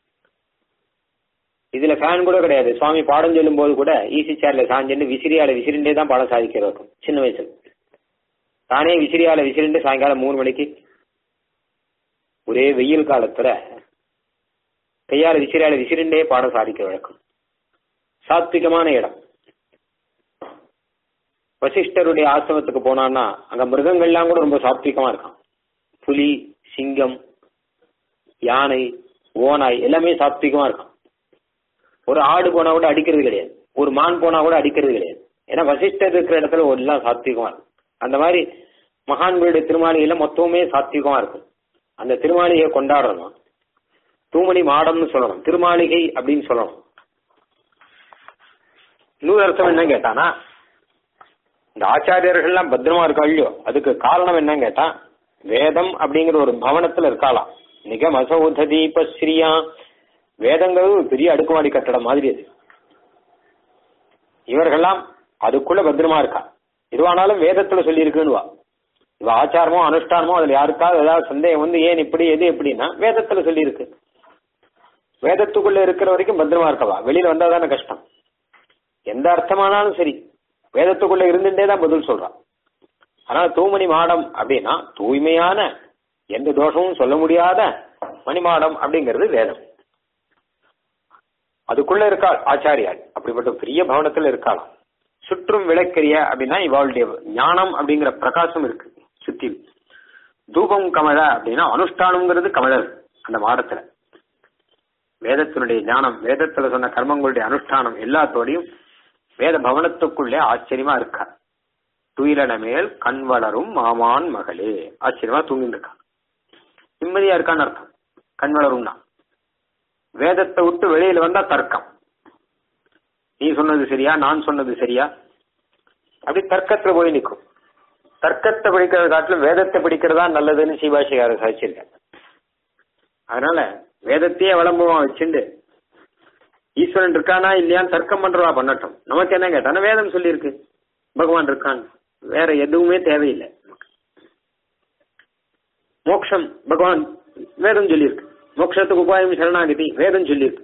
இதுல ஃபேன் கூட கிடையாது சுவாமி பாடம் சொல்லும் போது கூட ஈசி சேர்ல சாஞ்சுன்னு விசிறியால விசிறிண்டே தான் பாடம் சாதிக்கிறது இருக்கும் சின்ன வயசுல தானே விசிறியால விசிறிண்டு சாயங்காலம் மூணு மணிக்கு ஒரே வெயில் காலத்துல கையால விசிறியால விசிறிண்டே பாடம் சாதிக்கிற வழக்கம் சாத்விகமான இடம் வசிஷ்டருடைய ஆசிரமத்துக்கு போனான்னா அங்க மிருகங்கள்லாம் கூட ரொம்ப சாத்விகமா இருக்கான் புலி சிங்கம் யானை ஓனாய் எல்லாமே சாத்விகமா இருக்கும் ஒரு ஆடு போனா கூட அடிக்கிறது கிடையாது ஒரு மான் போனா கூட அடிக்கிறது கிடையாது ஏன்னா வசிஷ்டர் இருக்கிற இடத்துல ஒரு எல்லாம் சாத்விகமா இருக்கும் அந்த மாதிரி மகான்களுடைய திருமாளிகையில மொத்தமே சாத்விகமா இருக்கும் அந்த திருமாளிகையை கொண்டாடணும் தூமணி மாடம்னு சொல்லணும் திருமாளிகை அப்படின்னு சொல்லணும் இன்னொரு அர்த்தம் என்ன கேட்டானா இந்த ஆச்சாரியர்கள்லாம் பத்திரமா இருக்கா இல்லையோ அதுக்கு காரணம் என்னன்னு கேட்டா வேதம் அப்படிங்கிற ஒரு பவனத்துல இருக்காளாம் நிக மசௌத தீப ஸ்ரீயா வேதங்கிறது ஒரு பெரிய அடுக்குமாடி கட்டடம் மாதிரி அது இவர்கள்லாம் அதுக்குள்ள பத்திரமா இருக்கா எதுவானாலும் வேதத்துல சொல்லி இருக்குன்னுவா இவ ஆச்சாரமோ அனுஷ்டானமோ அதுல யாருக்காவது ஏதாவது சந்தேகம் வந்து ஏன் இப்படி எது எப்படின்னா வேதத்துல சொல்லி இருக்கு வேதத்துக்குள்ள இருக்கிற வரைக்கும் பத்திரமா இருக்கவா வெளியில வந்தா தானே கஷ்டம் எந்த அர்த்தமானாலும் சரி வேதத்துக்குள்ள இருந்துட்டே தான் பதில் சொல்றான் ஆனா தூமணி மாடம் அப்படின்னா தூய்மையான எந்த தோஷமும் சொல்ல முடியாத மணிமாடம் அப்படிங்கிறது வேதம் அதுக்குள்ள இருக்காள் ஆச்சாரியாள் அப்படிப்பட்ட பெரிய பவனத்துல இருக்காளாம் சுற்றும் விளக்கரிய அப்படின்னா இவாளுடைய ஞானம் அப்படிங்கிற பிரகாசம் இருக்கு சுத்தி தூபம் கமழ அப்படின்னா அனுஷ்டானம்ங்கிறது கமழல் அந்த மாடத்துல வேதத்தினுடைய ஞானம் வேதத்துல சொன்ன கர்மங்களுடைய அனுஷ்டானம் எல்லாத்தோடையும் வேத பவனத்துக்குள்ளே ஆச்சரியமா இருக்கா துயிலன மேல் கண் வளரும் மாமான் மகளே ஆச்சரியமா தூங்கிட்டு இருக்கா நிம்மதியா இருக்கான்னு அர்த்தம் கண் வளரும்னா வேதத்தை விட்டு வெளியில வந்தா தர்க்கம் நீ சொன்னது சரியா நான் சொன்னது சரியா அப்படி தர்க்கத்துல போய் நிற்கும் தர்க்கத்தை படிக்கிறத காட்டிலும் வேதத்தை படிக்கிறதா நல்லதுன்னு சீபாஷிகாரர் சாதிச்சிருக்காங்க அதனால வேதத்தையே விளம்பரமா வச்சுண்டு ஈஸ்வரன் இருக்கானா இல்லையான்னு தர்க்கம் பண்றவா பண்ணட்டும் நமக்கு என்ன கேட்டானா வேதம் சொல்லியிருக்கு பகவான் இருக்கான் வேற எதுவுமே தேவையில்லை மோக்ஷம் பகவான் வேதம் சொல்லியிருக்கு மோட்சத்துக்கு உபாயம் சரணாகதி வேதம் சொல்லியிருக்கு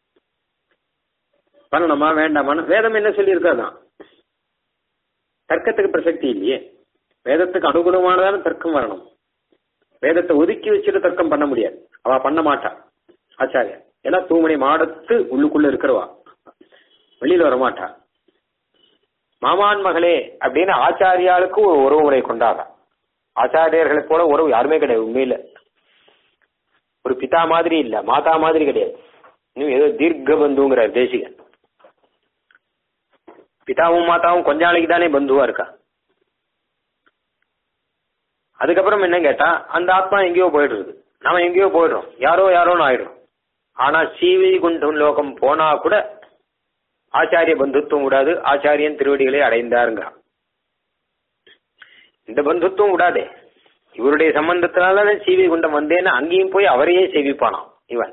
பண்ணணுமா வேண்டாமான்னு வேதம் என்ன சொல்லியிருக்கு அதான் தர்க்கத்துக்கு பிரசக்தி இல்லையே வேதத்துக்கு அனுகுணமானதான தர்க்கம் வரணும் வேதத்தை ஒதுக்கி வச்சுட்டு தர்க்கம் பண்ண முடியாது அவ பண்ண மாட்டா ஆச்சாரியா ஏன்னா தூமணி மாடத்து உள்ளுக்குள்ள இருக்கிறவா வெளியில வர மாட்டா மாமான் மகளே அப்படின்னு ஆச்சாரியாளுக்கு ஒரு உறவு முறை கொண்டாடா ஆச்சாரியர்களை போல உறவு யாருமே கிடையாது உண்மையில ஒரு பிதா மாதிரி இல்ல மாதா மாதிரி கிடையாது இன்னும் ஏதோ தீர்க்க பந்துங்கிறார் தேசிகன் பிதாவும் மாதாவும் கொஞ்ச நாளைக்கு தானே பந்துவா இருக்கா அதுக்கப்புறம் என்ன கேட்டா அந்த ஆத்மா எங்கேயோ போயிடுறது நாம எங்கேயோ போயிடுறோம் யாரோ யாரோன்னு ஆயிடும் ஆனா சீவி குண்டம் லோகம் போனா கூட ஆச்சாரிய பந்துத்துவம் விடாது ஆச்சாரியன் திருவடிகளை அடைந்தாருங்கிறான் இந்த பந்துத்துவம் விடாதே இவருடைய சம்பந்தத்தினால சீவி குண்டம் வந்தேன்னு அங்கேயும் போய் அவரையே சேவிப்பானாம் இவன்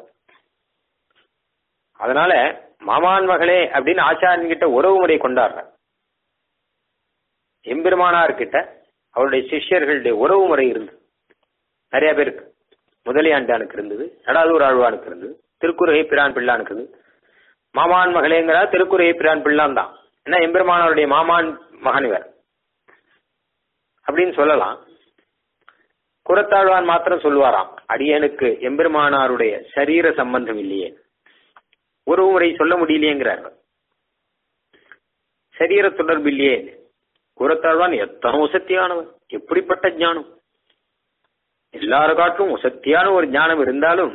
அதனால மாமான் மகளே அப்படின்னு ஆச்சாரியன் கிட்ட உறவு முறை கொண்டாடுற எம்பெருமானார் கிட்ட அவருடைய சிஷ்யர்களுடைய உறவு முறை இருந்தது நிறைய பேருக்கு முதலியாண்டானுக்கு இருந்தது நடாதூர் ஆழ்வானுக்கு இருந்தது திருக்குறுகை பிரான் பிள்ளானுக்கு இருந்தது மாமான் மகளேங்கிறா திருக்குறுகை பிரான் பிள்ளான் தான் ஏன்னா எம்பெருமானாருடைய மாமான் மகன் இவர் அப்படின்னு சொல்லலாம் குரத்தாழ்வான் மாத்திரம் சொல்லுவாராம் அடியனுக்கு எம்பெருமானாருடைய சரீர சம்பந்தம் இல்லையே உறவு முறை சொல்ல முடியலையேங்கிறார் சரீர தொடர்பு இல்லையே குரத்தாழ்வான் எத்தனை உசத்தியானவன் எப்படிப்பட்ட ஞானம் எல்லார காட்டும் உசத்தியான ஒரு ஞானம் இருந்தாலும்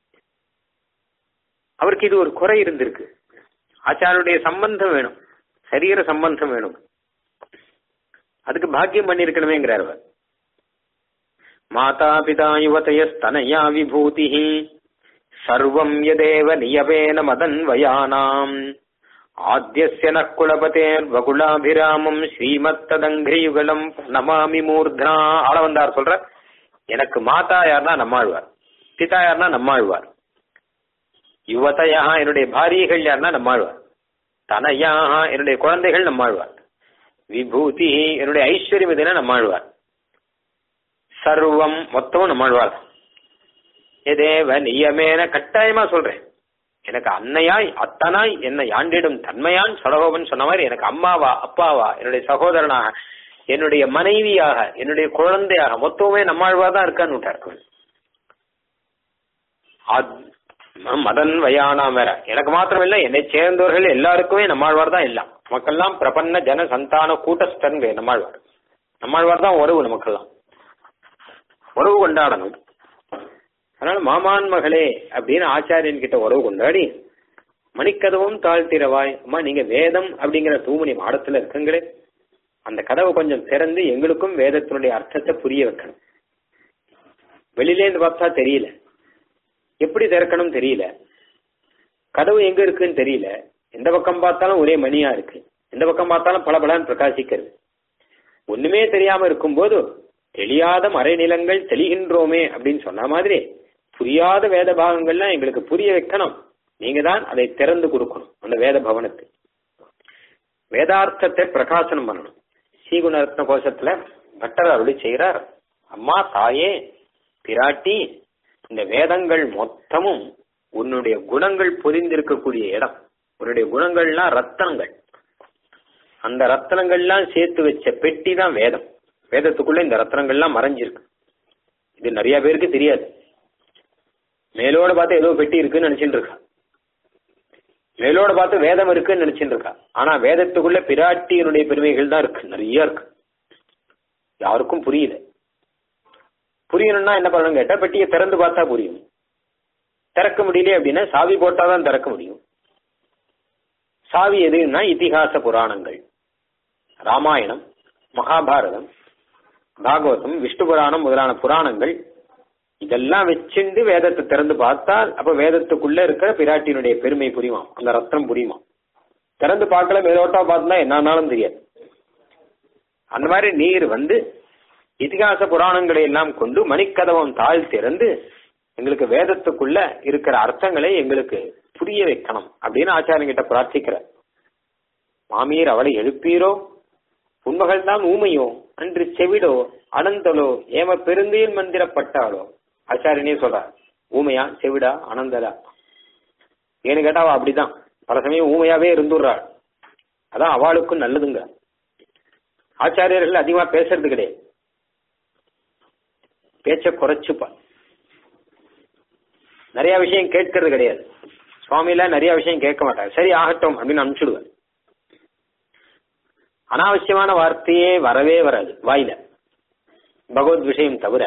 அவருக்கு இது ஒரு குறை இருந்திருக்கு ஆச்சாருடைய சம்பந்தம் வேணும் சரீர சம்பந்தம் வேணும் அதுக்கு பாக்கியம் பண்ணிருக்கணுமேங்கிறார் அவர் மாதா பிதா யுவதயஸ்தனயா விபூதி சர்வம் யதேவ நியவேன மதன்வயானாம் ஆத்தியஸ்ய நக்குலபதேர் வகுலாபிராமம் ஸ்ரீமத்ததங்கிரியுகலம் நமாமி மூர்தனா ஆள வந்தார் சொல்ற எனக்கு மாதா யார்னா நம்மாழ்வார் பிதா யார்னா நம்மாழ்வார் யுவதையா என்னுடைய பாரியைகள் யார்னா நம்மாழ்வார் தனையா என்னுடைய குழந்தைகள் நம்மாழ்வார் விபூதி என்னுடைய ஐஸ்வர்யம் எதுனா நம்மாழ்வார் சர்வம் மொத்தமும் நம்மாழ்வார் எதேவ நியமேன கட்டாயமா சொல்றேன் எனக்கு அன்னையாய் அத்தனாய் என்னை ஆண்டிடும் தன்மையான் சடகோபன் சொன்ன மாதிரி எனக்கு அம்மாவா அப்பாவா என்னுடைய சகோதரனாக என்னுடைய மனைவியாக என்னுடைய குழந்தையாக மொத்தமே நம்மாழ்வார் தான் இருக்கான்னு விட்டார் மதன் வயானாம் வேற எனக்கு மாத்திரம் இல்ல என்னை சேர்ந்தவர்கள் எல்லாருக்குமே நம்மாழ்வார் தான் எல்லாம் நமக்கெல்லாம் பிரபன்ன ஜன சந்தான கூட்டஸ்தன் நம்மாழ்வார் நம்மாழ்வார் தான் உறவு நமக்கெல்லாம் உறவு கொண்டாடணும் அதனால மாமான் மகளே அப்படின்னு ஆச்சாரியன் கிட்ட உறவு கொண்டாடி மணிக்கதவும் தாழ்த்திரவாய் அம்மா நீங்க வேதம் அப்படிங்கிற தூமணி மாடத்துல இருக்குங்களே அந்த கதவை கொஞ்சம் திறந்து எங்களுக்கும் வேதத்தினுடைய அர்த்தத்தை புரிய வைக்கணும் வெளியில இருந்து பார்த்தா தெரியல எப்படி திறக்கணும் தெரியல கதவு எங்க இருக்குன்னு தெரியல எந்த பக்கம் பார்த்தாலும் ஒரே மணியா இருக்கு எந்த பக்கம் பார்த்தாலும் பளபளன்னு பிரகாசிக்கிறது ஒண்ணுமே தெரியாம இருக்கும்போது தெரியாத மறைநிலங்கள் தெளிகின்றோமே அப்படின்னு சொன்ன மாதிரி புரியாத வேத பாகங்கள்லாம் எங்களுக்கு புரிய வைக்கணும் நீங்க தான் அதை திறந்து கொடுக்கணும் அந்த வேத பவனத்தை வேதார்த்தத்தை பிரகாசனம் பண்ணணும் ஸ்ரீகுணரத்ன கோஷத்துல பட்டர் அருளி செய்கிறார் அம்மா தாயே பிராட்டி இந்த வேதங்கள் மொத்தமும் உன்னுடைய குணங்கள் பொதிந்திருக்கக்கூடிய இடம் உன்னுடைய குணங்கள்லாம் ரத்தனங்கள் அந்த ரத்தனங்கள்லாம் சேர்த்து வச்ச பெட்டி தான் வேதம் வேதத்துக்குள்ள இந்த ரத்தனங்கள்லாம் மறைஞ்சிருக்கு இது நிறைய பேருக்கு தெரியாது மேலோட பார்த்து ஏதோ பெட்டி இருக்குன்னு நினைச்சிட்டு இருக்கா மேலோட பார்த்து வேதம் இருக்குன்னு நினைச்சிட்டு இருக்கா ஆனா வேதத்துக்குள்ள பிராட்டியினுடைய பெருமைகள் தான் இருக்கு நிறைய இருக்கு யாருக்கும் புரியல புரியணும்னா என்ன பண்ணணும் கேட்டா பெட்டியை திறந்து பார்த்தா புரியும் திறக்க முடியல அப்படின்னா சாவி போட்டாதான் திறக்க முடியும் சாவி எதுன்னா இதிகாச புராணங்கள் ராமாயணம் மகாபாரதம் பாகவதம் விஷ்ணு புராணம் முதலான புராணங்கள் இதெல்லாம் வச்சுண்டு வேதத்தை திறந்து பார்த்தால் அப்ப வேதத்துக்குள்ள இருக்கிற பிராட்டியினுடைய பெருமை புரியுமாம் அந்த ரத்னம் புரியுமா திறந்து பார்க்கல மேலோட்டா பார்த்தா என்னன்னாலும் தெரியாது அந்த மாதிரி நீர் வந்து இதிகாச புராணங்களை எல்லாம் கொண்டு மணிக்கதவம் தாழ் திறந்து எங்களுக்கு வேதத்துக்குள்ள இருக்கிற அர்த்தங்களை எங்களுக்கு புரிய வைக்கணும் அப்படின்னு ஆச்சாரியன் கிட்ட பிரார்த்திக்கிறார் மாமீர் அவளை எழுப்பீரோ உண்மகள் தான் ஊமையோ அன்று செவிடோ அனந்தலோ ஏம பெருந்தையில் மந்திரப்பட்டாளோ ஆச்சாரியனே சொல்றார் ஊமையா செவிடா அனந்தலா ஏன்னு கேட்டா அவ அப்படிதான் பல சமயம் ஊமையாவே இருந்துடுறாள் அதான் அவளுக்கும் நல்லதுங்க ஆச்சாரியர்கள் அதிகமா பேசுறது கிடையாது பேச்ச குறைச்சுப்பா நிறைய விஷயம் கேட்கறது கிடையாது சுவாமியில நிறைய விஷயம் கேட்க மாட்டார் சரி ஆகட்டும் அப்படின்னு அனுப்பிச்சுடுவார் அனாவசியமான வார்த்தையே வரவே வராது வாயில பகவத் விஷயம் தவிர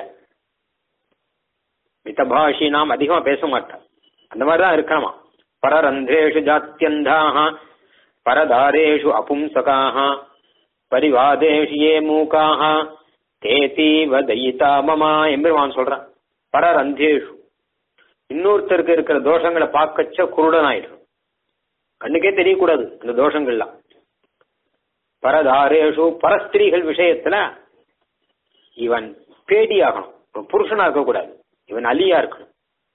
மிதபாஷி நாம் அதிகமா பேச மாட்டார் அந்த மாதிரிதான் இருக்கணுமா பரரந்திரேஷு ஜாத்தியந்தாக பரதாரேஷு அபும்சகாக பரிவாதேஷு ஏ மூக்காக தேதீவ தயிதா மமா எம்பெருமான் சொல்றான் பரரந்தேஷு இன்னொருத்தருக்கு இருக்கிற தோஷங்களை பார்க்கச்ச குருடன் ஆயிடும் கண்ணுக்கே தெரியக்கூடாது அந்த தோஷங்கள்லாம் பரதாரேஷு பரஸ்திரீகள் விஷயத்துல இவன் பேடி ஆகணும் இவன் புருஷனா இருக்கக்கூடாது இவன் அலியா இருக்கணும்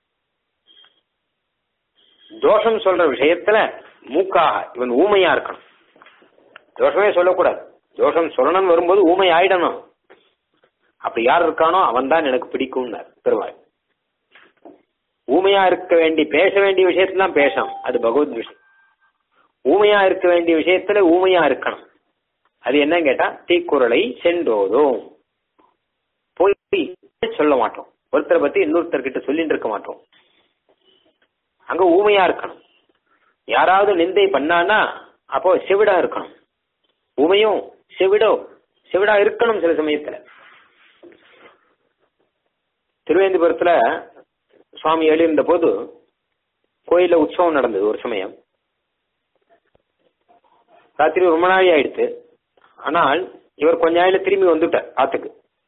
தோஷம் சொல்ற விஷயத்துல மூக்காக இவன் ஊமையா இருக்கணும் தோஷமே சொல்லக்கூடாது தோஷம் சொல்லணும்னு வரும்போது ஊமை ஆயிடணும் அப்படி யார் இருக்கானோ அவன் தான் எனக்கு பிடிக்கும்னார் பெருமாள் ஊமையா இருக்க வேண்டி பேச வேண்டிய விஷயத்துல பேசணும் அது பகவத் விஷயம் ஊமையா இருக்க வேண்டிய விஷயத்துல ஊமையா இருக்கணும் அது என்ன கேட்டா தீக்குறளை சென்றோதும் போய் சொல்ல மாட்டோம் ஒருத்தரை பத்தி இன்னொருத்தர்கிட்ட சொல்லிட்டு இருக்க மாட்டோம் அங்க ஊமையா இருக்கணும் யாராவது நிந்தை பண்ணானா அப்போ செவிடா இருக்கணும் ஊமையும் செவிடோ செவிடா இருக்கணும் சில சமயத்துல திருவேந்திபுரத்துல சுவாமி எழுந்த போது கோயில்ல உற்சவம் நடந்தது ஒரு சமயம் ராத்திரி ரொம்ப நாளி ஆயிடுத்து ஆனால் இவர் கொஞ்ச நாளில திரும்பி வந்துட்டார் ஆத்துக்கு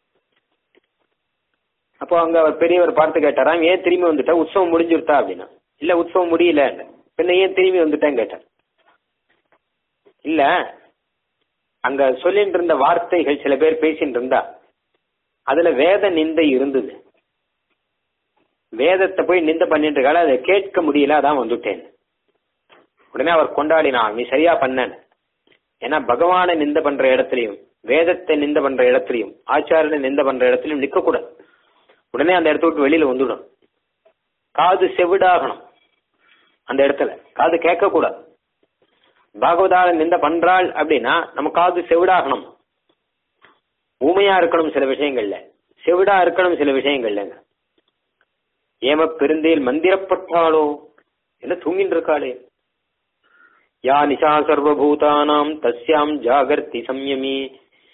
அப்போ அங்க அவர் பெரியவர் பார்த்து கேட்டாராம் ஏன் திரும்பி வந்துட்டா உற்சவம் முடிஞ்சிருத்தா அப்படின்னா இல்ல உற்சவம் முடியல பின்ன ஏன் திரும்பி வந்துட்டேன்னு கேட்டார் இல்ல அங்க சொல்லிட்டு இருந்த வார்த்தைகள் சில பேர் பேசிட்டு இருந்தா அதுல வேத நிந்தை இருந்தது வேதத்தை போய் நிந்த பண்ணிட்டு இருக்காள் அதை கேட்க முடியல அதான் வந்துட்டேன் உடனே அவர் கொண்டாடினான் நீ சரியா பண்ண ஏன்னா பகவானை நிந்த பண்ற இடத்துலயும் வேதத்தை நிந்த பண்ற இடத்துலயும் ஆச்சாரனை நிந்த பண்ற இடத்துலயும் நிக்க கூடாது உடனே அந்த இடத்த விட்டு வெளியில வந்துடும் காது செவிடாகணும் அந்த இடத்துல காது கேட்க கூடாது பாகவதால நிந்த பண்றாள் அப்படின்னா நம்ம காது செவிடாகணும் ஊமையா இருக்கணும் சில விஷயங்கள்ல செவிடா இருக்கணும் சில விஷயங்கள்லங்க ஏம பெருந்தேல் மந்திரப்பட்டாளோ என்ன தூங்கிட்டு இருக்காளே யா நிஷா சர்வபூதானாம் தஸ்யாம் ஜாகர்த்தி சம்யமி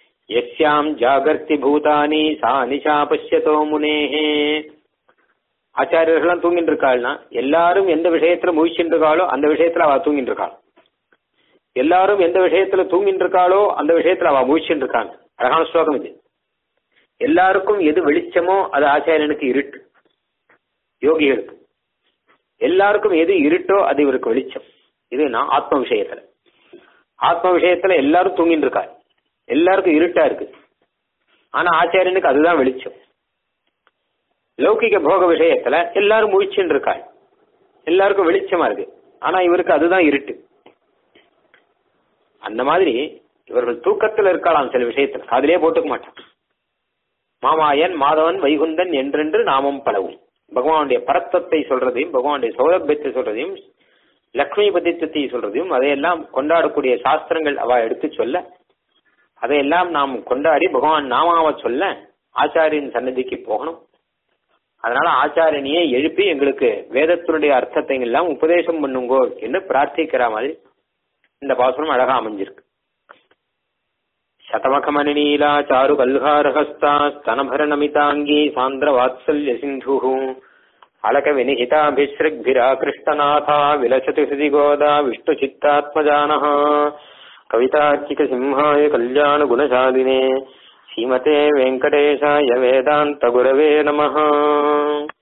எஸ்யாம் ஜாகர்த்தி பூதானி சா நிஷா பஷ்யதோ முனேஹே ஆச்சாரியர்கள்லாம் தூங்கிட்டு இருக்காள்னா எல்லாரும் எந்த விஷயத்துல முழிச்சுட்டு இருக்காளோ அந்த விஷயத்துல அவ தூங்கிட்டு இருக்காள் எல்லாரும் எந்த விஷயத்துல தூங்கிட்டு இருக்காளோ அந்த விஷயத்துல அவ முழிச்சுட்டு இருக்காங்க அழகான ஸ்லோகம் இது எல்லாருக்கும் எது வெளிச்சமோ அது ஆச்சாரியனுக்கு இருட்டு யோகிகளுக்கு எல்லாருக்கும் எது இருட்டோ அது இவருக்கு வெளிச்சம் இது நான் ஆத்ம விஷயத்துல ஆத்ம விஷயத்துல எல்லாரும் தூங்கிட்டு இருக்காள் எல்லாருக்கும் இருட்டா இருக்கு ஆனா ஆச்சாரியனுக்கு அதுதான் வெளிச்சம் லௌகிக போக விஷயத்துல எல்லாரும் முழிச்சுட்டு இருக்காள் எல்லாருக்கும் வெளிச்சமா இருக்கு ஆனா இவருக்கு அதுதான் இருட்டு அந்த மாதிரி இவர்கள் தூக்கத்துல இருக்கலாம் சில விஷயத்துல காதிலே போட்டுக்க மாட்டான் மாமாயன் மாதவன் வைகுந்தன் என்றென்று நாமம் பலவும் பகவானுடைய பரத்தத்தை சொல்றதையும் பகவானுடைய சௌலபியத்தை சொல்றதையும் லக்ஷ்மி பதித்தத்தை சொல்றதையும் அதையெல்லாம் கொண்டாடக்கூடிய சாஸ்திரங்கள் அவ எடுத்து சொல்ல அதையெல்லாம் நாம் கொண்டாடி பகவான் நாமாவை சொல்ல ஆச்சாரியின் சன்னதிக்கு போகணும் அதனால ஆச்சாரியனையே எழுப்பி எங்களுக்கு வேதத்தினுடைய அர்த்தத்தை எல்லாம் உபதேசம் பண்ணுங்கோ என்று பிரார்த்திக்கிற மாதிரி இந்த பாசனம் அழகா அமைஞ்சிருக்கு శతమఖమణినీలా చారు కల్హారహస్తా స్తనభరనమితాంగీ సాంద్ర వాత్సల్య సింధు అలక వినిహితాభిసృగ్భిరాకృష్టనాథా విలసతి హృది గోదా విష్ణు చిత్తాత్మజాన కవితార్కిక సింహాయ కళ్యాణ గుణశాలినే శ్రీమతే వెంకటేశాయ వేదాంత గురవే నమ